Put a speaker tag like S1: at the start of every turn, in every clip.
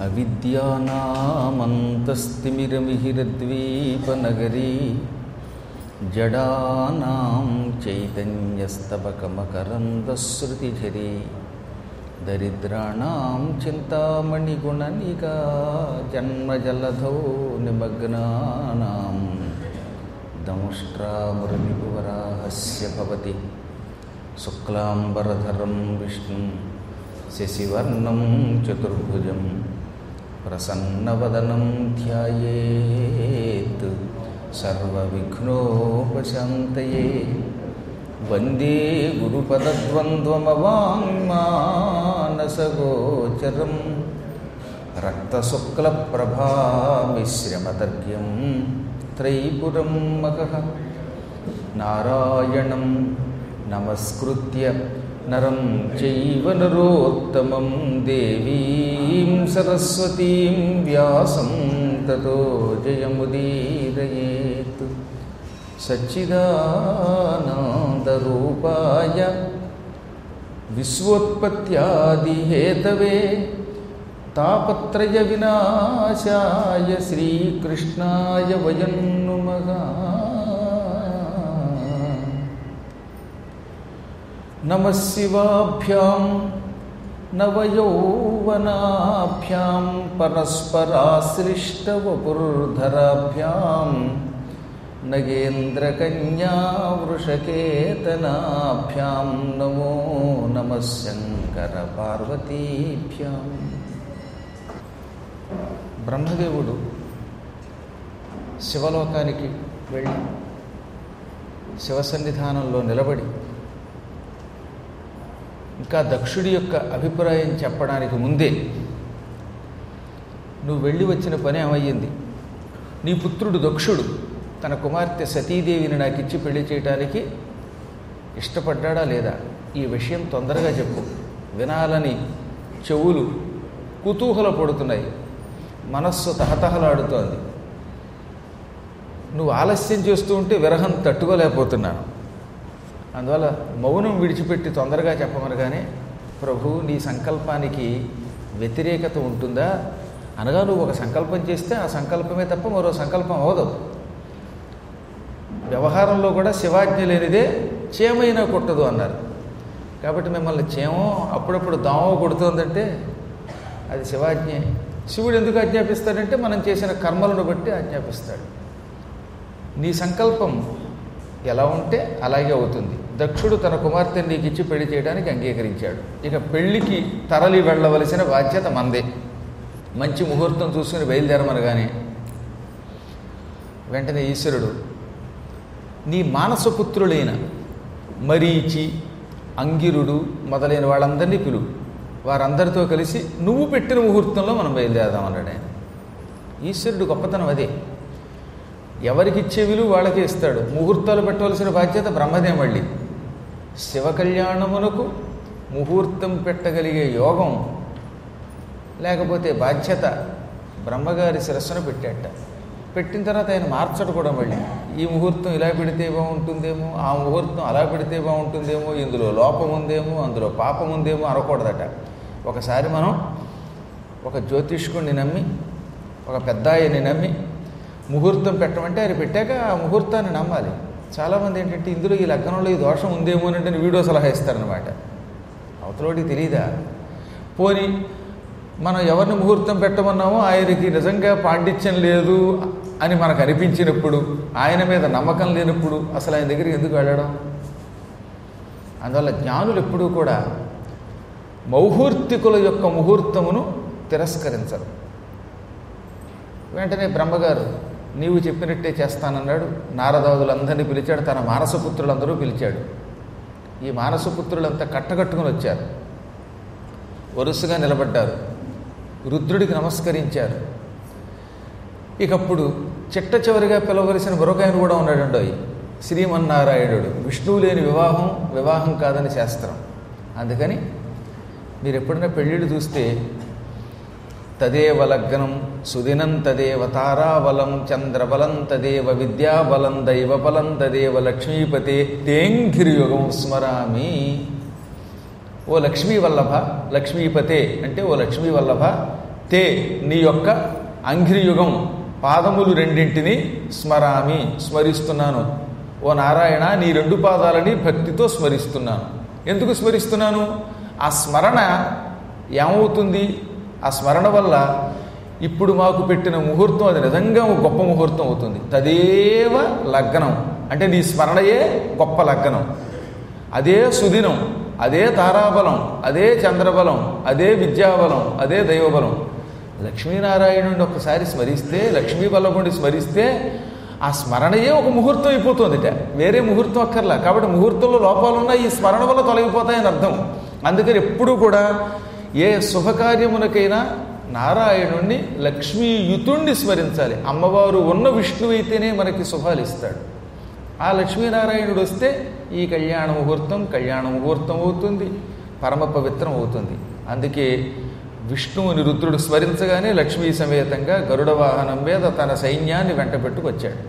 S1: అవిద్యానామంతస్తిమిరమిహిరద్వీపనగరీ జడానాం చైతన్యస్తబకమకరందశ్రుతిఝరీ దరిద్రాణం చింతామణిగుణనికా జన్మజలధౌ నిమగ్నానాం దంష్ట్రామురలిపువరాహస్య భవతి శుక్లాంబరధరం విష్ణుం శశివర్ణం చతుర్భుజం ప్రసన్నవదనం ధ్యాయేత్ సర్వవిఘ్నోపశాంతయే వందే గురుపదద్వంద్వమవాङ्మానసగోచరం రక్తశుక్లప్రభామిశ్రమతర్క్యం త్రైపురం మకః నారాయణం నమస్కృత్య నరం చైవ నరోత్తమం దేవీం సరస్వతీం వ్యాసం తతో జయముదీరయేత్ సచ్చిదానందరూపాయ విశ్వోత్పత్యాదిహేతవే తాపత్రయ వినాశాయ శ్రీకృష్ణాయ వయం నుమః నమ శివాభ్యాం నవయౌవనాభ్యాం పరస్పరాశ్లిష్టవపుర్ధరాభ్యాం నగేంద్రకన్యా వృషకేతనాభ్యాం నమో నమ శంకర పార్వతీభ్యాం బ్రహ్మదేవుడు శివలోకానికి వెళ్ళి శివసన్నిధానంలో నిలబడి ఇంకా దక్షుడి యొక్క అభిప్రాయం చెప్పడానికి ముందే నువ్వు వెళ్ళి వచ్చిన పని ఏమయ్యింది నీ పుత్రుడు దక్షుడు తన కుమార్తె సతీదేవిని నాకు ఇచ్చి పెళ్లి చేయటానికి ఇష్టపడ్డా లేదా ఈ విషయం తొందరగా చెప్పు వినాలని చెవులు కుతూహల పడుతున్నాయి మనస్సు తహతహలాడుతోంది నువ్వు ఆలస్యం చేస్తూ ఉంటే విరహం తట్టుకోలేకపోతున్నాను అందువల్ల మౌనం విడిచిపెట్టి తొందరగా చెప్పమనగానే ప్రభు నీ సంకల్పానికి వ్యతిరేకత ఉంటుందా అనగా నువ్వు ఒక సంకల్పం చేస్తే ఆ సంకల్పమే తప్ప మరో సంకల్పం అవదు వ్యవహారంలో కూడా శివాజ్ఞ లేనిదే చేమైనా కొట్టదు అన్నారు కాబట్టి మిమ్మల్ని చేమో అప్పుడప్పుడు దామో కొడుతుందంటే అది శివాజ్ఞే శివుడు ఎందుకు ఆజ్ఞాపిస్తాడంటే మనం చేసిన కర్మలను బట్టి ఆజ్ఞాపిస్తాడు నీ సంకల్పం ఎలా ఉంటే అలాగే అవుతుంది దక్షుడు తన కుమార్తెని నీకు ఇచ్చి పెళ్లి చేయడానికి అంగీకరించాడు ఇక పెళ్లికి తరలి వెళ్ళవలసిన బాధ్యత మందే మంచి ముహూర్తం చూసుకుని బయలుదేరమనగానే వెంటనే ఈశ్వరుడు నీ మానసపుత్రులైన మరీచి అంగిరుడు మొదలైన వాళ్ళందరినీ పిలువు వారందరితో కలిసి నువ్వు పెట్టిన ముహూర్తంలో మనం బయలుదేరదాం అన్నాడు ఆయన ఈశ్వరుడు గొప్పతనం అదే ఎవరికి ఇచ్చే విలువ వాళ్ళకే ఇస్తాడు ముహూర్తాలు పెట్టవలసిన బాధ్యత బ్రహ్మదే మళ్ళీ శివ కళ్యాణమునకు ముహూర్తం పెట్టగలిగే యోగం లేకపోతే బాధ్యత బ్రహ్మగారి శిరస్సున పెట్టాట పెట్టిన తర్వాత ఆయన మార్చడు కూడా మళ్ళీ ఈ ముహూర్తం ఇలా పెడితే బాగుంటుందేమో ఆ ముహూర్తం అలా పెడితే బాగుంటుందేమో ఇందులో లోపం ఉందేమో అందులో పాపం ఉందేమో అనకూడదట ఒకసారి మనం ఒక జ్యోతిష్కుడిని నమ్మి ఒక పెద్ద ఆయన్ని నమ్మి ముహూర్తం పెట్టమంటే ఆయన పెట్టాక ఆ ముహూర్తాన్ని నమ్మాలి చాలామంది ఏంటంటే ఇందులో ఈ లగ్నంలో ఈ దోషం ఉందేమో అంటే వీడియో సలహా ఇస్తారనమాట అవతలోడికి తెలియదా పోని మనం ఎవరిని ముహూర్తం పెట్టమన్నామో ఆయనకి నిజంగా పాండిత్యం లేదు అని మనకు అనిపించినప్పుడు ఆయన మీద నమ్మకం లేనప్పుడు అసలు ఆయన దగ్గరికి ఎందుకు వెళ్ళడం అందువల్ల జ్ఞానులు ఎప్పుడూ కూడా మౌహూర్తికుల యొక్క ముహూర్తమును తిరస్కరించరు వెంటనే బ్రహ్మగారు నీవు చెప్పినట్టే చేస్తానన్నాడు నారదాదులందరినీ పిలిచాడు తన మానసపుత్రులందరూ పిలిచాడు ఈ మానసపుత్రులంతా కట్టకట్టుకుని వచ్చారు వరుసగా నిలబడ్డారు రుద్రుడికి నమస్కరించారు ఇకప్పుడు చిట్ట చివరిగా పిలవలసిన మరొక కూడా ఉన్నాడండోయ్ శ్రీమన్నారాయణుడు విష్ణువు లేని వివాహం వివాహం కాదని శాస్త్రం అందుకని మీరు ఎప్పుడైనా పెళ్ళిళ్ళు చూస్తే తదేవ లగ్నం సుదినం తదేవ తారాబలం చంద్రబలం తదేవ విద్యాబలం దైవబలం తదేవ లక్ష్మీపతే తేంఘిర్యుగం స్మరామి ఓ లక్ష్మీ వల్లభ లక్ష్మీపతే అంటే ఓ లక్ష్మీ వల్లభ తే నీ యొక్క అంఘ్రియుగం పాదములు రెండింటిని స్మరామి స్మరిస్తున్నాను ఓ నారాయణ నీ రెండు పాదాలని భక్తితో స్మరిస్తున్నాను ఎందుకు స్మరిస్తున్నాను ఆ స్మరణ ఏమవుతుంది ఆ స్మరణ వల్ల ఇప్పుడు మాకు పెట్టిన ముహూర్తం అది నిజంగా ఒక గొప్ప ముహూర్తం అవుతుంది తదేవ లగ్నం అంటే నీ స్మరణయే గొప్ప లగ్నం అదే సుదినం అదే తారాబలం అదే చంద్రబలం అదే విద్యాబలం అదే దైవబలం లక్ష్మీనారాయణుడిని ఒక్కసారి స్మరిస్తే లక్ష్మీ బలముడిని స్మరిస్తే ఆ స్మరణయే ఒక ముహూర్తం అయిపోతుందిట వేరే ముహూర్తం అక్కర్లా కాబట్టి ముహూర్తంలో లోపాలున్నా ఈ స్మరణ వల్ల తొలగిపోతాయని అర్థం అందుకని ఎప్పుడూ కూడా ఏ శుభకార్యమునకైనా నారాయణుణ్ణి లక్ష్మీయుతుణ్ణి స్మరించాలి అమ్మవారు ఉన్న విష్ణువు అయితేనే మనకి శుభాలు ఇస్తాడు ఆ లక్ష్మీనారాయణుడు వస్తే ఈ కళ్యాణ ముహూర్తం కళ్యాణ ముహూర్తం అవుతుంది పరమ పవిత్రం అవుతుంది అందుకే విష్ణువుని రుద్రుడు స్మరించగానే లక్ష్మీ సమేతంగా గరుడ వాహనం మీద తన సైన్యాన్ని వెంటబెట్టుకొచ్చాడు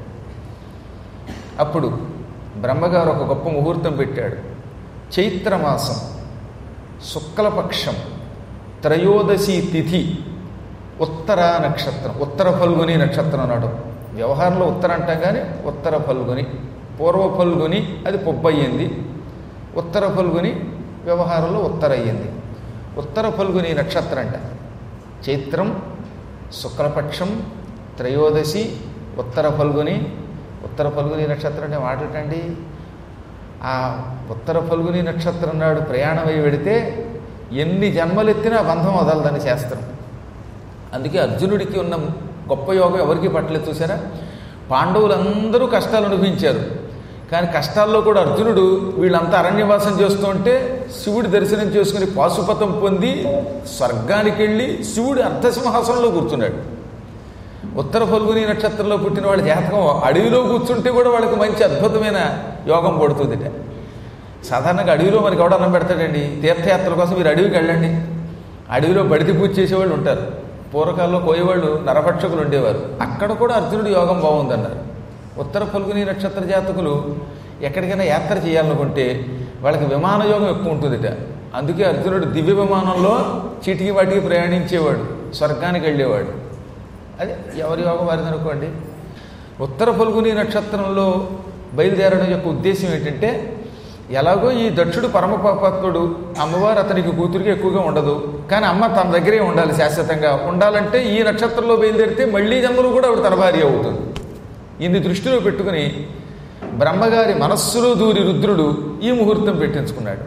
S1: అప్పుడు బ్రహ్మగారు ఒక గొప్ప ముహూర్తం పెట్టాడు చైత్రమాసం శుక్లపక్షం త్రయోదశి తిథి ఉత్తర నక్షత్రం ఉత్తర ఫల్గుని నక్షత్రం నాడు వ్యవహారంలో ఉత్తర అంటాం కానీ ఉత్తర ఫల్గుని పూర్వ ఫల్గుని అది పొబ్బయ్యింది ఉత్తర ఫల్గుని వ్యవహారంలో ఉత్తర అయ్యింది ఉత్తర ఫల్గుని నక్షత్రం అంట చైత్రం శుక్లపక్షం త్రయోదశి ఉత్తర ఫల్గుని ఉత్తర ఫల్గుని నక్షత్రం అంటే మాటటండి ఆ ఉత్తర ఫల్గుని నక్షత్రం నాడు ప్రయాణం అయి వెడితే ఎన్ని జన్మలెత్తినా బంధం వదలదని శాస్త్రం అందుకే అర్జునుడికి ఉన్న గొప్ప యోగం ఎవరికి పట్టలేదు చూసారా పాండవులందరూ కష్టాలు అనుభవించారు కానీ కష్టాల్లో కూడా అర్జునుడు వీళ్ళంతా అరణ్యవాసం చేస్తుంటే శివుడి దర్శనం చేసుకుని పాశుపతం పొంది స్వర్గానికి వెళ్ళి శివుడి అర్ధసింహాసనంలో కూర్చున్నాడు ఉత్తర ఫల్గుని నక్షత్రంలో పుట్టిన వాళ్ళ జాతకం అడవిలో కూర్చుంటే కూడా వాళ్ళకి మంచి అద్భుతమైన యోగం పడుతుందిట సాధారణంగా అడవిలో మనకి ఎవడ అన్నం పెడతాడండి తీర్థయాత్రల కోసం మీరు అడవికి వెళ్ళండి అడవిలో బడితి పూజ చేసేవాళ్ళు ఉంటారు పూర్వకాలంలో కోయేవాళ్ళు నరభక్షకులు ఉండేవారు అక్కడ కూడా అర్జునుడి యోగం బాగుందన్నారు ఉత్తర ఫల్గుని నక్షత్ర జాతకులు ఎక్కడికైనా యాత్ర చేయాలనుకుంటే వాళ్ళకి విమాన యోగం ఎక్కువ ఉంటుందిట అందుకే అర్జునుడు దివ్య విమానంలో చీటికి వాటికి ప్రయాణించేవాడు స్వర్గానికి వెళ్ళేవాడు అది ఎవరి యోగం వారిది అనుకోండి ఉత్తర ఫల్గుని నక్షత్రంలో బయలుదేరడం యొక్క ఉద్దేశం ఏంటంటే ఎలాగో ఈ దక్షుడు పరమ పాపాత్ముడు అమ్మవారు అతనికి కూతురికి ఎక్కువగా ఉండదు కానీ అమ్మ తన దగ్గరే ఉండాలి శాశ్వతంగా ఉండాలంటే ఈ నక్షత్రంలో బయలుదేరితే మళ్ళీ జన్మలు కూడా ఆవిడ తన భార్య అవుతుంది ఇన్ని దృష్టిలో పెట్టుకుని బ్రహ్మగారి మనస్సులో దూరి రుద్రుడు ఈ ముహూర్తం పెట్టించుకున్నాడు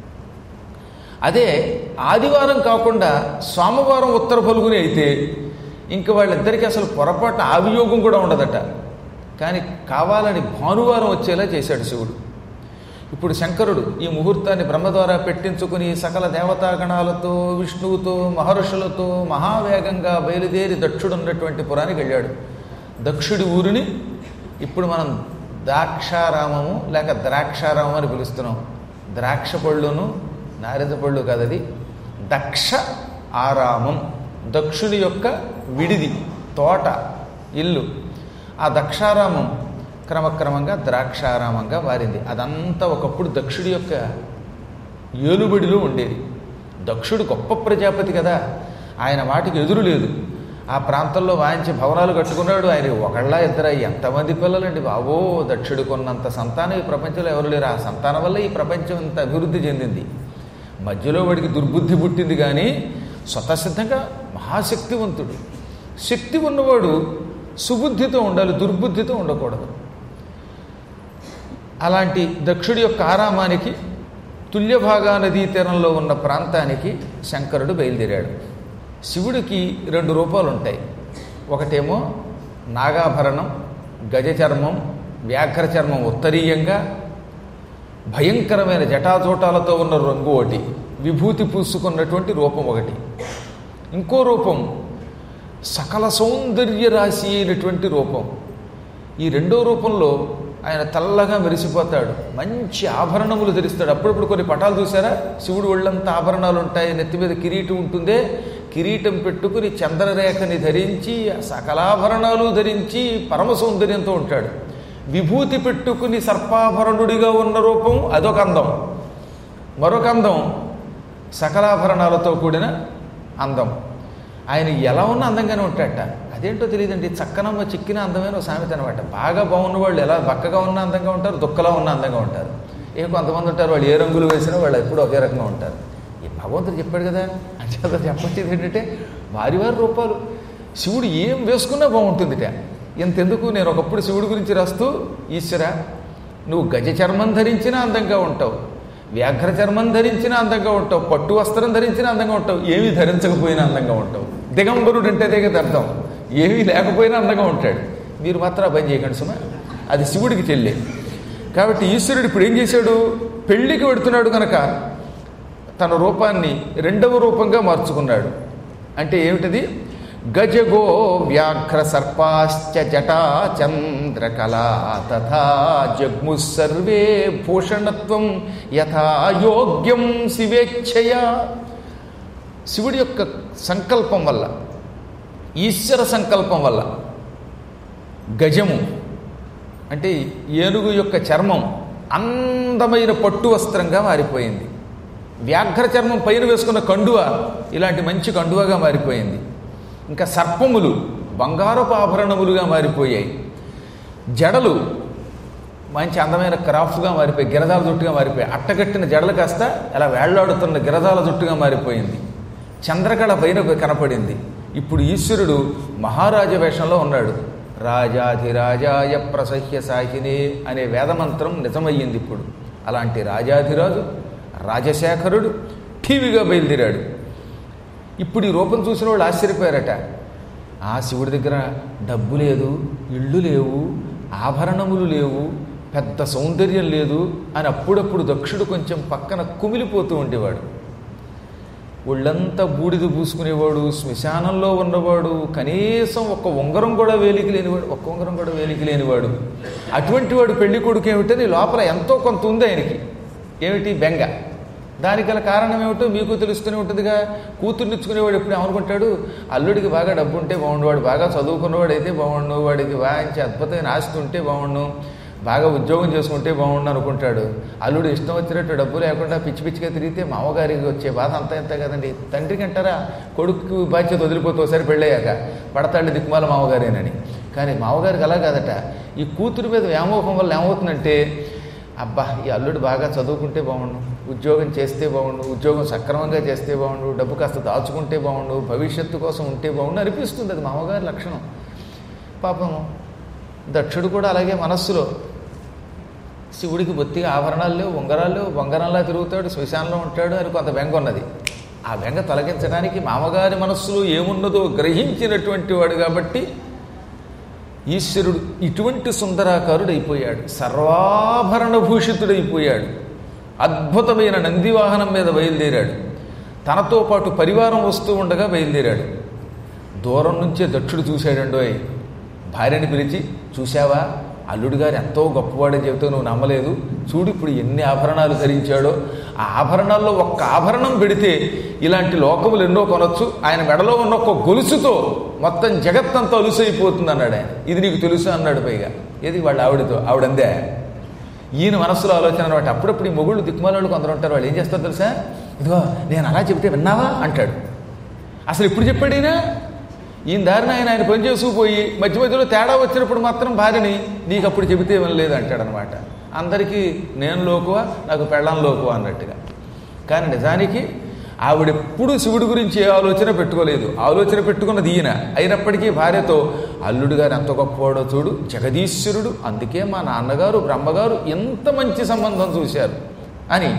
S1: అదే ఆదివారం కాకుండా సోమవారం ఉత్తర ఫలుగుని అయితే ఇంక వాళ్ళిద్దరికీ అసలు పొరపాటు ఆవియోగం కూడా ఉండదట కానీ కావాలని భానువారం వచ్చేలా చేశాడు శివుడు ఇప్పుడు శంకరుడు ఈ ముహూర్తాన్ని బ్రహ్మ ద్వారా పెట్టించుకుని సకల దేవతాగణాలతో విష్ణువుతో మహర్షులతో మహావేగంగా బయలుదేరి దక్షుడు ఉన్నటువంటి పురానికి వెళ్ళాడు దక్షుడి ఊరిని ఇప్పుడు మనం ద్రాక్షారామము లేక ద్రాక్షారామం అని పిలుస్తున్నాం ద్రాక్ష పళ్ళును నారింజ పళ్ళు కదది దక్ష ఆరామం దక్షుడి యొక్క విడిది తోట ఇల్లు ఆ దక్షారామం క్రమక్రమంగా ద్రాక్షారామంగా మారింది అదంతా ఒకప్పుడు దక్షుడి యొక్క ఏలుబడిలో ఉండేది దక్షుడు గొప్ప ప్రజాపతి కదా ఆయన వాటికి ఎదురు లేదు ఆ ప్రాంతంలో వాయించి భవనాలు కట్టుకున్నాడు ఆయన ఒకళ్ళ ఇద్దరు ఎంతమంది పిల్లలండి బాబో దక్షుడు కొన్నంత సంతానం ఈ ప్రపంచంలో ఎవరు లేరు ఆ సంతానం వల్ల ఈ ప్రపంచం ఇంత అభివృద్ధి చెందింది మధ్యలో వాడికి దుర్బుద్ధి పుట్టింది కానీ స్వతసిద్ధంగా మహాశక్తివంతుడు శక్తి ఉన్నవాడు సుబుద్ధితో ఉండాలి దుర్బుద్ధితో ఉండకూడదు అలాంటి దక్షుడి యొక్క ఆరామానికి తుల్యభాగా నదీ తీరంలో ఉన్న ప్రాంతానికి శంకరుడు బయలుదేరాడు శివుడికి రెండు రూపాలు ఉంటాయి ఒకటేమో నాగాభరణం గజ చర్మం వ్యాఘ్ర చర్మం ఉత్తరీయంగా భయంకరమైన జటాజోటాలతో ఉన్న రంగు ఒకటి విభూతి పూసుకున్నటువంటి రూపం ఒకటి ఇంకో రూపం సకల సౌందర్య రాశి అయినటువంటి రూపం ఈ రెండో రూపంలో ఆయన తెల్లగా మెరిసిపోతాడు మంచి ఆభరణములు ధరిస్తాడు అప్పుడప్పుడు కొన్ని పటాలు చూసారా శివుడు ఒళ్ళంతా ఆభరణాలు ఉంటాయి నెత్తి మీద కిరీటం ఉంటుందే కిరీటం పెట్టుకుని చంద్రరేఖని ధరించి సకలాభరణాలు ధరించి పరమ సౌందర్యంతో ఉంటాడు విభూతి పెట్టుకుని సర్పాభరణుడిగా ఉన్న రూపం అదొక అందం మరొక అందం సకలాభరణాలతో కూడిన అందం ఆయన ఎలా ఉన్నా అందంగానే ఉంటాడట అదేంటో తెలియదండి చక్కనమ్మ చిక్కిన అందమైన ఒక సామెత అనమాట బాగా బాగున్న వాళ్ళు ఎలా బక్కగా ఉన్నా అందంగా ఉంటారు దుక్కలా ఉన్నా అందంగా ఉంటారు ఇక కొంతమంది ఉంటారు వాళ్ళు ఏ రంగులు వేసినా వాళ్ళు ఎప్పుడూ ఒకే రకంగా ఉంటారు ఈ భగవంతుడు చెప్పాడు కదా అంచేత చెప్పొచ్చేది ఏంటంటే వారి వారి రూపాలు శివుడు ఏం వేసుకున్నా బాగుంటుందిట ఇంతెందుకు నేను ఒకప్పుడు శివుడి గురించి రాస్తూ ఈశ్వర నువ్వు గజ చర్మం ధరించినా అందంగా ఉంటావు వ్యాఘ్ర చర్మం ధరించినా అందంగా ఉంటావు పట్టు వస్త్రం ధరించినా అందంగా ఉంటావు ఏమీ ధరించకపోయినా అందంగా ఉంటావు దిగంబరుడు అంటే అదే కదా అర్థం ఏమీ లేకపోయినా అందంగా ఉంటాడు మీరు మాత్రం ఆ పని చేయకండి సుమా అది శివుడికి చెల్లే కాబట్టి ఈశ్వరుడు ఇప్పుడు ఏం చేశాడు పెళ్లికి పెడుతున్నాడు కనుక తన రూపాన్ని రెండవ రూపంగా మార్చుకున్నాడు అంటే ఏమిటది గజగో వ్యాఘ్ర సర్పాశ్చ జటా చంద్రకళా తథా జగ్ము సర్వే భూషణత్వం యథా యోగ్యం శివేచ్ఛయ శివుడి యొక్క సంకల్పం వల్ల ఈశ్వర సంకల్పం వల్ల గజము అంటే ఏనుగు యొక్క చర్మం అందమైన పట్టు వస్త్రంగా మారిపోయింది వ్యాఘ్ర చర్మం పైన వేసుకున్న కండువ ఇలాంటి మంచి కండువగా మారిపోయింది ఇంకా సర్పములు బంగారపు ఆభరణములుగా మారిపోయాయి జడలు మంచి అందమైన క్రాఫ్ట్గా మారిపోయి గిరదాల జుట్టుగా మారిపోయాయి అట్టగట్టిన జడలు కాస్త ఇలా వేళ్లాడుతున్న గిరదాల జుట్టుగా మారిపోయింది చంద్రకళ పైన కనపడింది ఇప్పుడు ఈశ్వరుడు మహారాజ వేషంలో ఉన్నాడు రాజాధిరాజాయ ప్రసహ్య సాహినే అనే వేదమంత్రం నిజమయ్యింది ఇప్పుడు అలాంటి రాజాధిరాజు రాజశేఖరుడు టీవీగా బయలుదేరాడు ఇప్పుడు ఈ రూపం చూసిన వాళ్ళు ఆశ్చర్యపోయారట ఆ శివుడి దగ్గర డబ్బు లేదు ఇళ్ళు లేవు ఆభరణములు లేవు పెద్ద సౌందర్యం లేదు అని అప్పుడప్పుడు దక్షుడు కొంచెం పక్కన కుమిలిపోతూ ఉండేవాడు ఒళ్ళంతా బూడిద పూసుకునేవాడు శ్మశానంలో ఉన్నవాడు కనీసం ఒక్క ఉంగరం కూడా వేలికి లేనివాడు ఒక్క ఉంగరం కూడా వేలికి లేనివాడు అటువంటి వాడు పెళ్లి కొడుకు ఏమిటని లోపల ఎంతో కొంత ఉంది ఆయనకి ఏమిటి బెంగ దానికి గల కారణం ఏమిటో మీకు తెలుస్తూనే ఉంటుందిగా కూతుర్నిచ్చుకునేవాడు ఎప్పుడు ఏమనుకుంటాడు అల్లుడికి బాగా డబ్బు ఉంటే బాగుండు వాడు బాగా చదువుకున్నవాడు అయితే బాగుండు వాడికి మంచి అద్భుతమైన ఆస్తి ఉంటే బాగుండు బాగా ఉద్యోగం చేసుకుంటే బాగుండు అనుకుంటాడు అల్లుడు ఇష్టం వచ్చినట్టు డబ్బు లేకుండా పిచ్చి పిచ్చిగా తిరిగితే మామగారికి వచ్చే బాధ అంతా ఎంత కదండి తండ్రికి అంటారా కొడుకు బాధ్యత వదిలిపోతే ఒకసారి పెళ్ళయ్యాక పడతాడు దిక్కుమాల మామగారేనని కానీ మామగారికి అలా కాదట ఈ కూతురు మీద వ్యామోహం వల్ల ఏమవుతుందంటే అబ్బా ఈ అల్లుడు బాగా చదువుకుంటే బాగుండు ఉద్యోగం చేస్తే బాగుండు ఉద్యోగం సక్రమంగా చేస్తే బాగుండు డబ్బు కాస్త దాచుకుంటే బాగుండు భవిష్యత్తు కోసం ఉంటే బాగుండు అనిపిస్తుంది అది మామగారి లక్షణం పాపం దక్షుడు కూడా అలాగే మనస్సులో శివుడికి బొత్తిగా ఆభరణాలు లేవు ఉంగరాలు లేవు బంగారంలా తిరుగుతాడు శ్మశానంలో ఉంటాడు అని కొంత బెంగ ఉన్నది ఆ బెంగ తొలగించడానికి మామగారి మనస్సులో ఏమున్నదో గ్రహించినటువంటి వాడు కాబట్టి ఈశ్వరుడు ఇటువంటి సుందరాకారుడు అయిపోయాడు సర్వాభరణ భూషితుడైపోయాడు అద్భుతమైన నందివాహనం మీద బయలుదేరాడు తనతో పాటు పరివారం వస్తూ ఉండగా బయలుదేరాడు దూరం నుంచే దక్షుడు చూశాడండోయ్ భార్యని పిలిచి చూశావా అల్లుడు గారు ఎంతో గొప్పవాడని చెబితే నువ్వు నమ్మలేదు చూడు ఇప్పుడు ఎన్ని ఆభరణాలు ధరించాడో ఆ ఆభరణాల్లో ఒక్క ఆభరణం పెడితే ఇలాంటి లోకములు ఎన్నో కొనొచ్చు ఆయన మెడలో ఉన్న ఒక్క గొలుసుతో మొత్తం జగత్తంతా అలుసైపోతుంది అన్నాడు ఆయన ఇది నీకు తెలుసు అన్నాడు పైగా ఏది వాళ్ళ ఆవిడతో ఆవిడందే ఈయన మనస్సులో ఆలోచన అనమాట అప్పుడప్పుడు ఈ మొగుళ్ళు దిక్కుమాలలో కొందరు ఉంటారు వాళ్ళు ఏం చేస్తారు తెలుసా ఇదిగో నేను అలా చెబితే విన్నావా అంటాడు అసలు ఇప్పుడు చెప్పాడు ఈయన ఈయన దారిని ఆయన ఆయన పని చేసుకుపోయి మధ్య మధ్యలో తేడా వచ్చినప్పుడు మాత్రం భార్యని నీకు అప్పుడు చెబితే వినలేదు అంటాడనమాట అందరికీ నేను లోకువా నాకు పెళ్ళం లోకువా అన్నట్టుగా కానీ నిజానికి ఆవిడెప్పుడు శివుడి గురించి ఏ ఆలోచన పెట్టుకోలేదు ఆలోచన పెట్టుకున్నది ఈయన అయినప్పటికీ భార్యతో అల్లుడు గారు ఎంత గొప్పవాడో చూడు జగదీశ్వరుడు అందుకే మా నాన్నగారు బ్రహ్మగారు ఎంత మంచి సంబంధం చూశారు అని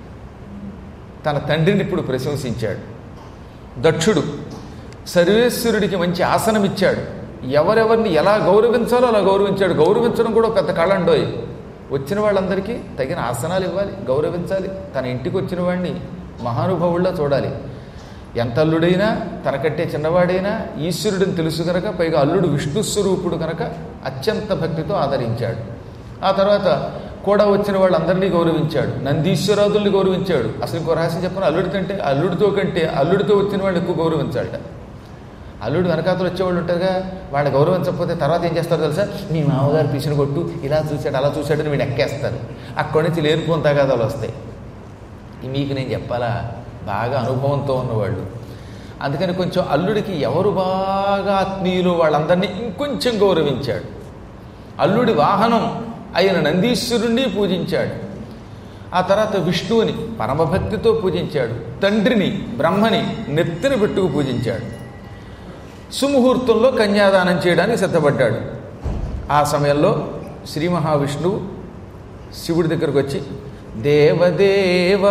S1: తన తండ్రిని ఇప్పుడు ప్రశంసించాడు దక్షుడు సర్వేశ్వరుడికి మంచి ఆసనం ఇచ్చాడు ఎవరెవరిని ఎలా గౌరవించాలో అలా గౌరవించాడు గౌరవించడం కూడా పెద్ద కళండోయ్ వచ్చిన వాళ్ళందరికీ తగిన ఆసనాలు ఇవ్వాలి గౌరవించాలి తన ఇంటికి వచ్చిన వాడిని మహానుభావుల్లో చూడాలి ఎంత అల్లుడైనా తనకంటే చిన్నవాడైనా ఈశ్వరుడిని తెలుసు కనుక పైగా అల్లుడు విష్ణు స్వరూపుడు కనుక అత్యంత భక్తితో ఆదరించాడు ఆ తర్వాత కూడా వచ్చిన వాళ్ళందరినీ గౌరవించాడు నందీశ్వరాదుల్ని గౌరవించాడు అసలు ఇంకో రహస్యం చెప్పిన అల్లుడి కంటే అల్లుడితో కంటే అల్లుడితో వచ్చిన వాళ్ళు ఎక్కువ గౌరవించాలట అల్లుడు వెనకాతలు వచ్చేవాళ్ళు ఉంటారుగా వాళ్ళని గౌరవించకపోతే తర్వాత ఏం చేస్తారో తెలుసా మీ మామగారు పిసిన కొట్టు ఇలా చూశాడు అలా చూశాడని వీడు ఎక్కేస్తారు అక్కడి నుంచి లేనిపోని తగాదాలు వస్తాయి ఈ మీకు నేను చెప్పాలా బాగా అనుభవంతో ఉన్నవాళ్ళు అందుకని కొంచెం అల్లుడికి ఎవరు బాగా ఆత్మీయులు వాళ్ళందరినీ ఇంకొంచెం గౌరవించాడు అల్లుడి వాహనం అయిన నందీశ్వరుణ్ణి పూజించాడు ఆ తర్వాత విష్ణువుని పరమభక్తితో పూజించాడు తండ్రిని బ్రహ్మని నెత్తిన పెట్టుకు పూజించాడు సుముహూర్తంలో కన్యాదానం చేయడానికి సిద్ధపడ్డాడు ఆ సమయంలో శ్రీ మహావిష్ణువు శివుడి దగ్గరకు వచ్చి దేవదేవ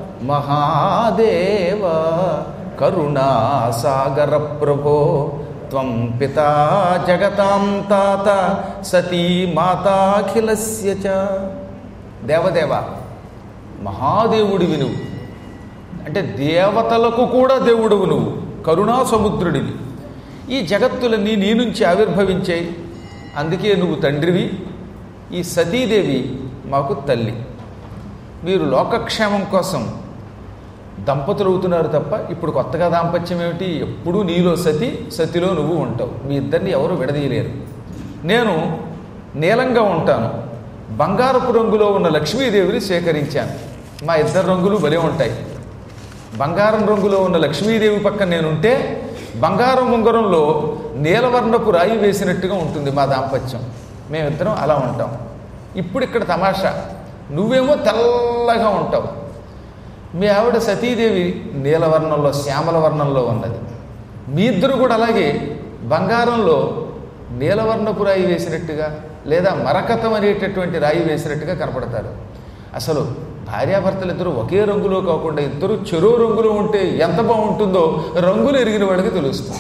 S1: మహాదేవ కరుణాసాగర ప్రభో త్వం పితా జగతాం తాత సతీ మాతాఖిలస్య చ దేవదేవ మహాదేవుడివి నువ్వు అంటే దేవతలకు కూడా దేవుడువు నువ్వు కరుణా సముద్రుడివి ఈ జగత్తులన్నీ నీ నుంచి ఆవిర్భవించాయి అందుకే నువ్వు తండ్రివి ఈ సతీదేవి మాకు తల్లి మీరు లోకక్షేమం కోసం దంపతులు అవుతున్నారు తప్ప ఇప్పుడు కొత్తగా దాంపత్యం ఏమిటి ఎప్పుడూ నీలో సతి సతిలో నువ్వు ఉంటావు మీ ఇద్దరిని ఎవరు విడదీయలేరు నేను నీలంగా ఉంటాను బంగారపు రంగులో ఉన్న లక్ష్మీదేవిని సేకరించాను మా ఇద్దరు రంగులు భలే ఉంటాయి బంగారం రంగులో ఉన్న లక్ష్మీదేవి పక్కన నేనుంటే బంగారం ఉంగరంలో నీలవర్ణపు రాయి వేసినట్టుగా ఉంటుంది మా దాంపత్యం మేమిద్దరం అలా ఉంటాం ఇప్పుడు ఇక్కడ తమాషా నువ్వేమో తెల్లగా ఉంటావు మీ ఆవిడ సతీదేవి నీలవర్ణంలో శ్యామల వర్ణంలో ఉన్నది మీ ఇద్దరు కూడా అలాగే బంగారంలో నీలవర్ణపు రాయి వేసినట్టుగా లేదా మరకతం అనేటటువంటి రాయి వేసినట్టుగా కనపడతారు అసలు భార్యాభర్తలు ఇద్దరు ఒకే రంగులో కాకుండా ఇద్దరు చెరో రంగులో ఉంటే ఎంత బాగుంటుందో రంగులు ఎరిగిన వాడికి తెలుస్తుంది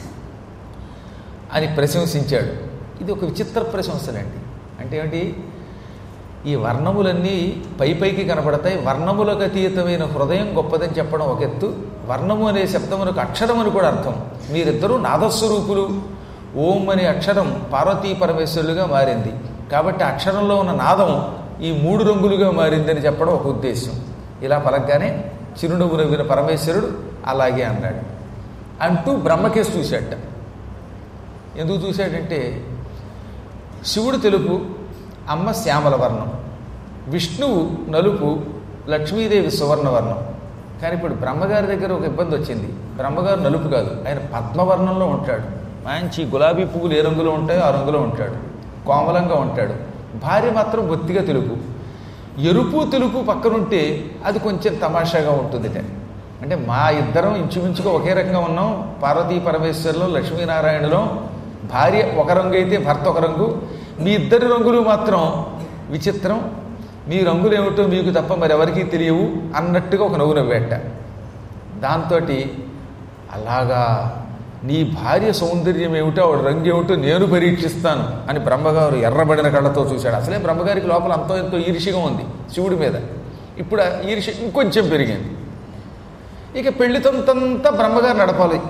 S1: అని ప్రశంసించాడు ఇది ఒక విచిత్ర ప్రశంసలండి అంటే ఏమిటి ఈ వర్ణములన్నీ పై పైకి కనపడతాయి వర్ణములకు అతీతమైన హృదయం గొప్పదని చెప్పడం ఒక ఎత్తు వర్ణము అనే శబ్దమునకు అక్షరం అని కూడా అర్థం మీరిద్దరూ నాదస్వరూపులు ఓం అనే అక్షరం పార్వతీ పరమేశ్వరులుగా మారింది కాబట్టి అక్షరంలో ఉన్న నాదం ఈ మూడు రంగులుగా మారిందని చెప్పడం ఒక ఉద్దేశం ఇలా పలకగానే చిరునవ్వు నవ్విన పరమేశ్వరుడు అలాగే అన్నాడు అంటూ బ్రహ్మకేసి చూశాట ఎందుకు చూశాడంటే శివుడు తెలుపు అమ్మ శ్యామల వర్ణం విష్ణువు నలుపు లక్ష్మీదేవి సువర్ణవర్ణం కానీ ఇప్పుడు బ్రహ్మగారి దగ్గర ఒక ఇబ్బంది వచ్చింది బ్రహ్మగారు నలుపు కాదు ఆయన పద్మవర్ణంలో ఉంటాడు మంచి గులాబీ పువ్వులు ఏ రంగులో ఉంటాయో ఆ రంగులో ఉంటాడు కోమలంగా ఉంటాడు భార్య మాత్రం బొత్తిగా తెలుపు ఎరుపు తెలుపు పక్కనుంటే అది కొంచెం తమాషాగా ఉంటుందిట అంటే మా ఇద్దరం ఇంచుమించుగా ఒకే రకంగా ఉన్నాం పార్వతీ పరమేశ్వరులో లక్ష్మీనారాయణలో భార్య ఒక రంగు అయితే భర్త ఒక రంగు మీ ఇద్దరి రంగులు మాత్రం విచిత్రం మీ రంగులు ఏమిటో మీకు తప్ప మరెవరికీ తెలియవు అన్నట్టుగా ఒక నవ్వు నవ్వేట దాంతో అలాగా నీ భార్య సౌందర్యం ఏమిటో ఆవిడ రంగు ఏమిటో నేను పరీక్షిస్తాను అని బ్రహ్మగారు ఎర్రబడిన కళ్ళతో చూశాడు అసలే బ్రహ్మగారికి లోపల అంతో ఎంతో ఈర్షిగా ఉంది శివుడి మీద ఇప్పుడు ఆ ఈర్ష్య ఇంకొంచెం పెరిగింది ఇక పెళ్లి తంతంతా బ్రహ్మగారు నడపాలి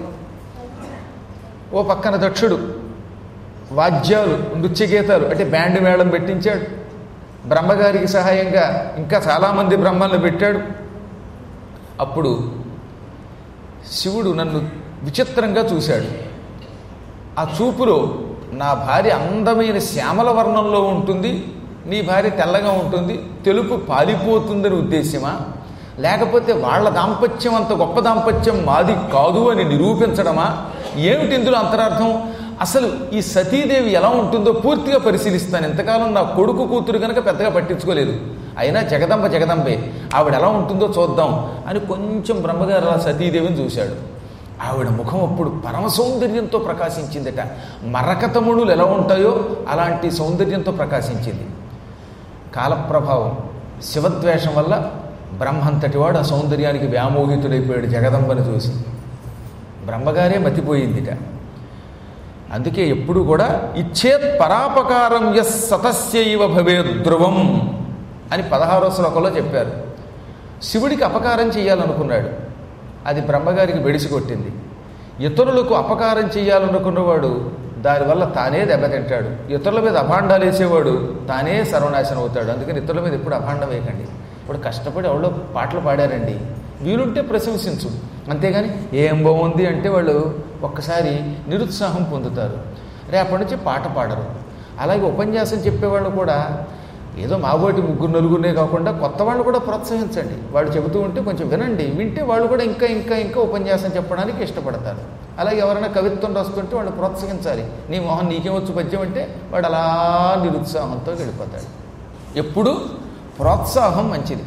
S1: ఓ పక్కన దక్షుడు వాద్యాలు నృత్య గీతాలు అంటే బ్యాండ్ మేళం పెట్టించాడు బ్రహ్మగారికి సహాయంగా ఇంకా చాలామంది బ్రహ్మల్ని పెట్టాడు అప్పుడు శివుడు నన్ను విచిత్రంగా చూశాడు ఆ చూపులో నా భార్య అందమైన శ్యామల వర్ణంలో ఉంటుంది నీ భార్య తెల్లగా ఉంటుంది తెలుపు పాలిపోతుందని ఉద్దేశ్యమా లేకపోతే వాళ్ళ దాంపత్యం అంత గొప్ప దాంపత్యం మాది కాదు అని నిరూపించడమా ఏమిటి ఇందులో అంతరార్థం అసలు ఈ సతీదేవి ఎలా ఉంటుందో పూర్తిగా పరిశీలిస్తాను ఎంతకాలం నా కొడుకు కూతురు కనుక పెద్దగా పట్టించుకోలేదు అయినా జగదంబ జగదంబే ఆవిడ ఎలా ఉంటుందో చూద్దాం అని కొంచెం బ్రహ్మగారు అలా సతీదేవిని చూశాడు ఆవిడ ముఖం అప్పుడు పరమ సౌందర్యంతో ప్రకాశించిందట మరకతముడులు ఎలా ఉంటాయో అలాంటి సౌందర్యంతో ప్రకాశించింది కాలప్రభావం శివద్వేషం వల్ల బ్రహ్మంతటివాడు ఆ సౌందర్యానికి వ్యామోహితుడైపోయాడు జగదంబను చూసి బ్రహ్మగారే మతిపోయిందిట అందుకే ఎప్పుడు కూడా ఇచ్చేత్ పరాపకారం ఎస్ సతస్యైవ భవే ధ్రువం అని పదహారో శ్లోకంలో చెప్పారు శివుడికి అపకారం చేయాలనుకున్నాడు అది బ్రహ్మగారికి బెడిసి కొట్టింది ఇతరులకు అపకారం చేయాలనుకున్నవాడు దానివల్ల తానే దెబ్బతింటాడు ఇతరుల మీద అభాండాలు వేసేవాడు తానే సర్వనాశనం అవుతాడు అందుకని ఇతరుల మీద ఎప్పుడు అభాండం వేయకండి ఇప్పుడు కష్టపడి ఎవరో పాటలు పాడారండి వీలుంటే ప్రశంసించు అంతేగాని ఏం బాగుంది అంటే వాళ్ళు ఒక్కసారి నిరుత్సాహం పొందుతారు రేపటి నుంచి పాట పాడరు అలాగే ఉపన్యాసం చెప్పేవాళ్ళు కూడా ఏదో మాబోటి ముగ్గురు నలుగురినే కాకుండా కొత్త వాళ్ళు కూడా ప్రోత్సహించండి వాళ్ళు చెబుతూ ఉంటే కొంచెం వినండి వింటే వాళ్ళు కూడా ఇంకా ఇంకా ఇంకా ఉపన్యాసం చెప్పడానికి ఇష్టపడతారు అలాగే ఎవరైనా కవిత్వం రాస్తుంటే వాళ్ళు ప్రోత్సహించాలి నీ మొహం నీకేమొచ్చు పద్యం అంటే వాడు అలా నిరుత్సాహంతో వెళ్ళిపోతాడు ఎప్పుడు ప్రోత్సాహం మంచిది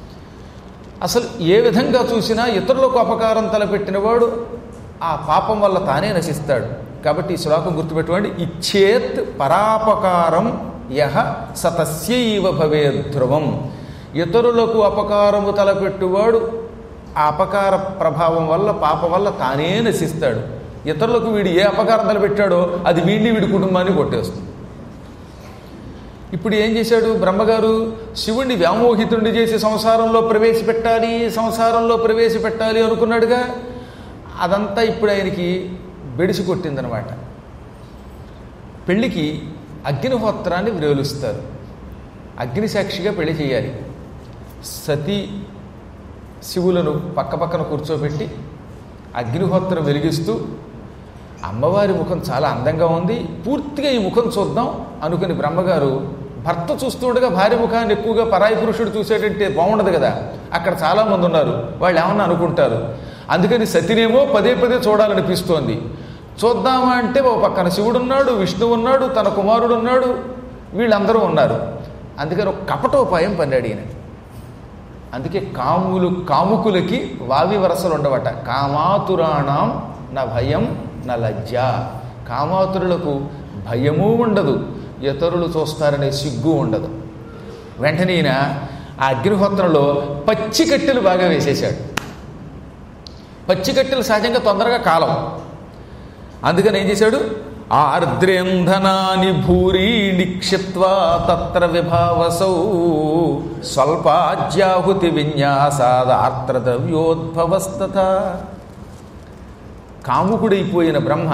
S1: అసలు ఏ విధంగా చూసినా ఇతరులకు అపకారం తలపెట్టినవాడు ఆ పాపం వల్ల తానే నశిస్తాడు కాబట్టి ఈ శ్లోకం గుర్తుపెట్టుకోండి ఇచ్చేత్ పరాపకారం యహ సతస్యైవ భవేద్ ధ్రువం ఇతరులకు అపకారము తలపెట్టువాడు ఆ అపకార ప్రభావం వల్ల పాపం వల్ల తానే నశిస్తాడు ఇతరులకు వీడు ఏ అపకారం తలపెట్టాడో అది వీడిని వీడి కుటుంబాన్ని కొట్టేస్తుంది ఇప్పుడు ఏం చేశాడు బ్రహ్మగారు శివుణ్ణి వ్యామోహితుణ్ణి చేసి సంసారంలో ప్రవేశపెట్టాలి సంసారంలో ప్రవేశపెట్టాలి అనుకున్నాడుగా అదంతా ఇప్పుడు ఆయనకి బెడిసి కొట్టిందనమాట పెళ్ళికి అగ్నిహోత్రాన్ని విరోలుస్తారు అగ్నిసాక్షిగా పెళ్లి చేయాలి సతీ శివులను పక్కపక్కన కూర్చోబెట్టి అగ్నిహోత్రం వెలిగిస్తూ అమ్మవారి ముఖం చాలా అందంగా ఉంది పూర్తిగా ఈ ముఖం చూద్దాం అనుకుని బ్రహ్మగారు భర్త చూస్తుండగా భార్య ముఖాన్ని ఎక్కువగా పరాయి పురుషుడు చూసేటంటే బాగుండదు కదా అక్కడ చాలామంది ఉన్నారు వాళ్ళు ఏమన్నా అనుకుంటారు అందుకని సతినేమో పదే పదే చూడాలనిపిస్తోంది చూద్దామా అంటే ఓ పక్కన శివుడు ఉన్నాడు విష్ణువు ఉన్నాడు తన కుమారుడు ఉన్నాడు వీళ్ళందరూ ఉన్నారు అందుకని ఒక కపటోపాయం పన్నాడు ఈయన అందుకే కాములు కాముకులకి వావి వరసలు ఉండవట కామాతురాణం నా భయం నా లజ్జ కామాతురులకు భయము ఉండదు ఇతరులు చూస్తారనే సిగ్గు ఉండదు వెంటనే ఈయన ఆ అగ్నిహోత్రంలో పచ్చి కట్టెలు బాగా వేసేశాడు పచ్చి కట్టెలు సహజంగా తొందరగా కాలం అందుకని ఏం చేశాడు ఆర్ద్రేంధనాని భూరి నిక్షిప్వా తత్ర విభావసౌ స్వల్పాజ్యాహుతి విన్యాసాదార్ద్రద్రవ్యోద్భవస్తత కాముకుడైపోయిన బ్రహ్మ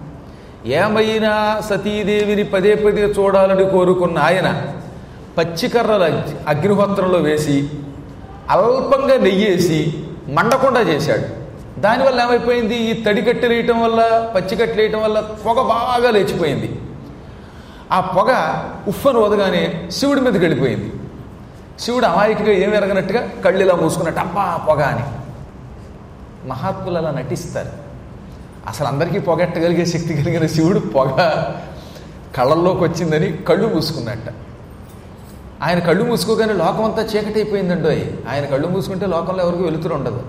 S1: ఏమైనా సతీదేవిని పదే పదే చూడాలని కోరుకున్న ఆయన పచ్చికర్రల అగ్నిహోత్రంలో వేసి అల్పంగా నెయ్యేసి మండకుండా చేశాడు దానివల్ల ఏమైపోయింది ఈ తడి కట్టెలేయటం వల్ల పచ్చి కట్టెలేయటం వల్ల పొగ బాగా లేచిపోయింది ఆ పొగ ఉఫ్ఫను వదగానే శివుడి మీదకి వెళ్ళిపోయింది శివుడు అమాయకుగా ఏమి ఎరగనట్టుగా కళ్ళు ఇలా మూసుకున్నట్టు అబ్బా పొగ అని మహాత్ములు అలా నటిస్తారు అసలు అందరికీ పొగట్టగలిగే శక్తి కలిగిన శివుడు పొగ కళ్ళల్లోకి వచ్చిందని కళ్ళు మూసుకున్నట్ట ఆయన కళ్ళు మూసుకోగానే లోకం అంతా చీకటైపోయిందండో ఆయన కళ్ళు మూసుకుంటే లోకంలో ఎవరికి వెలుతురు ఉండదు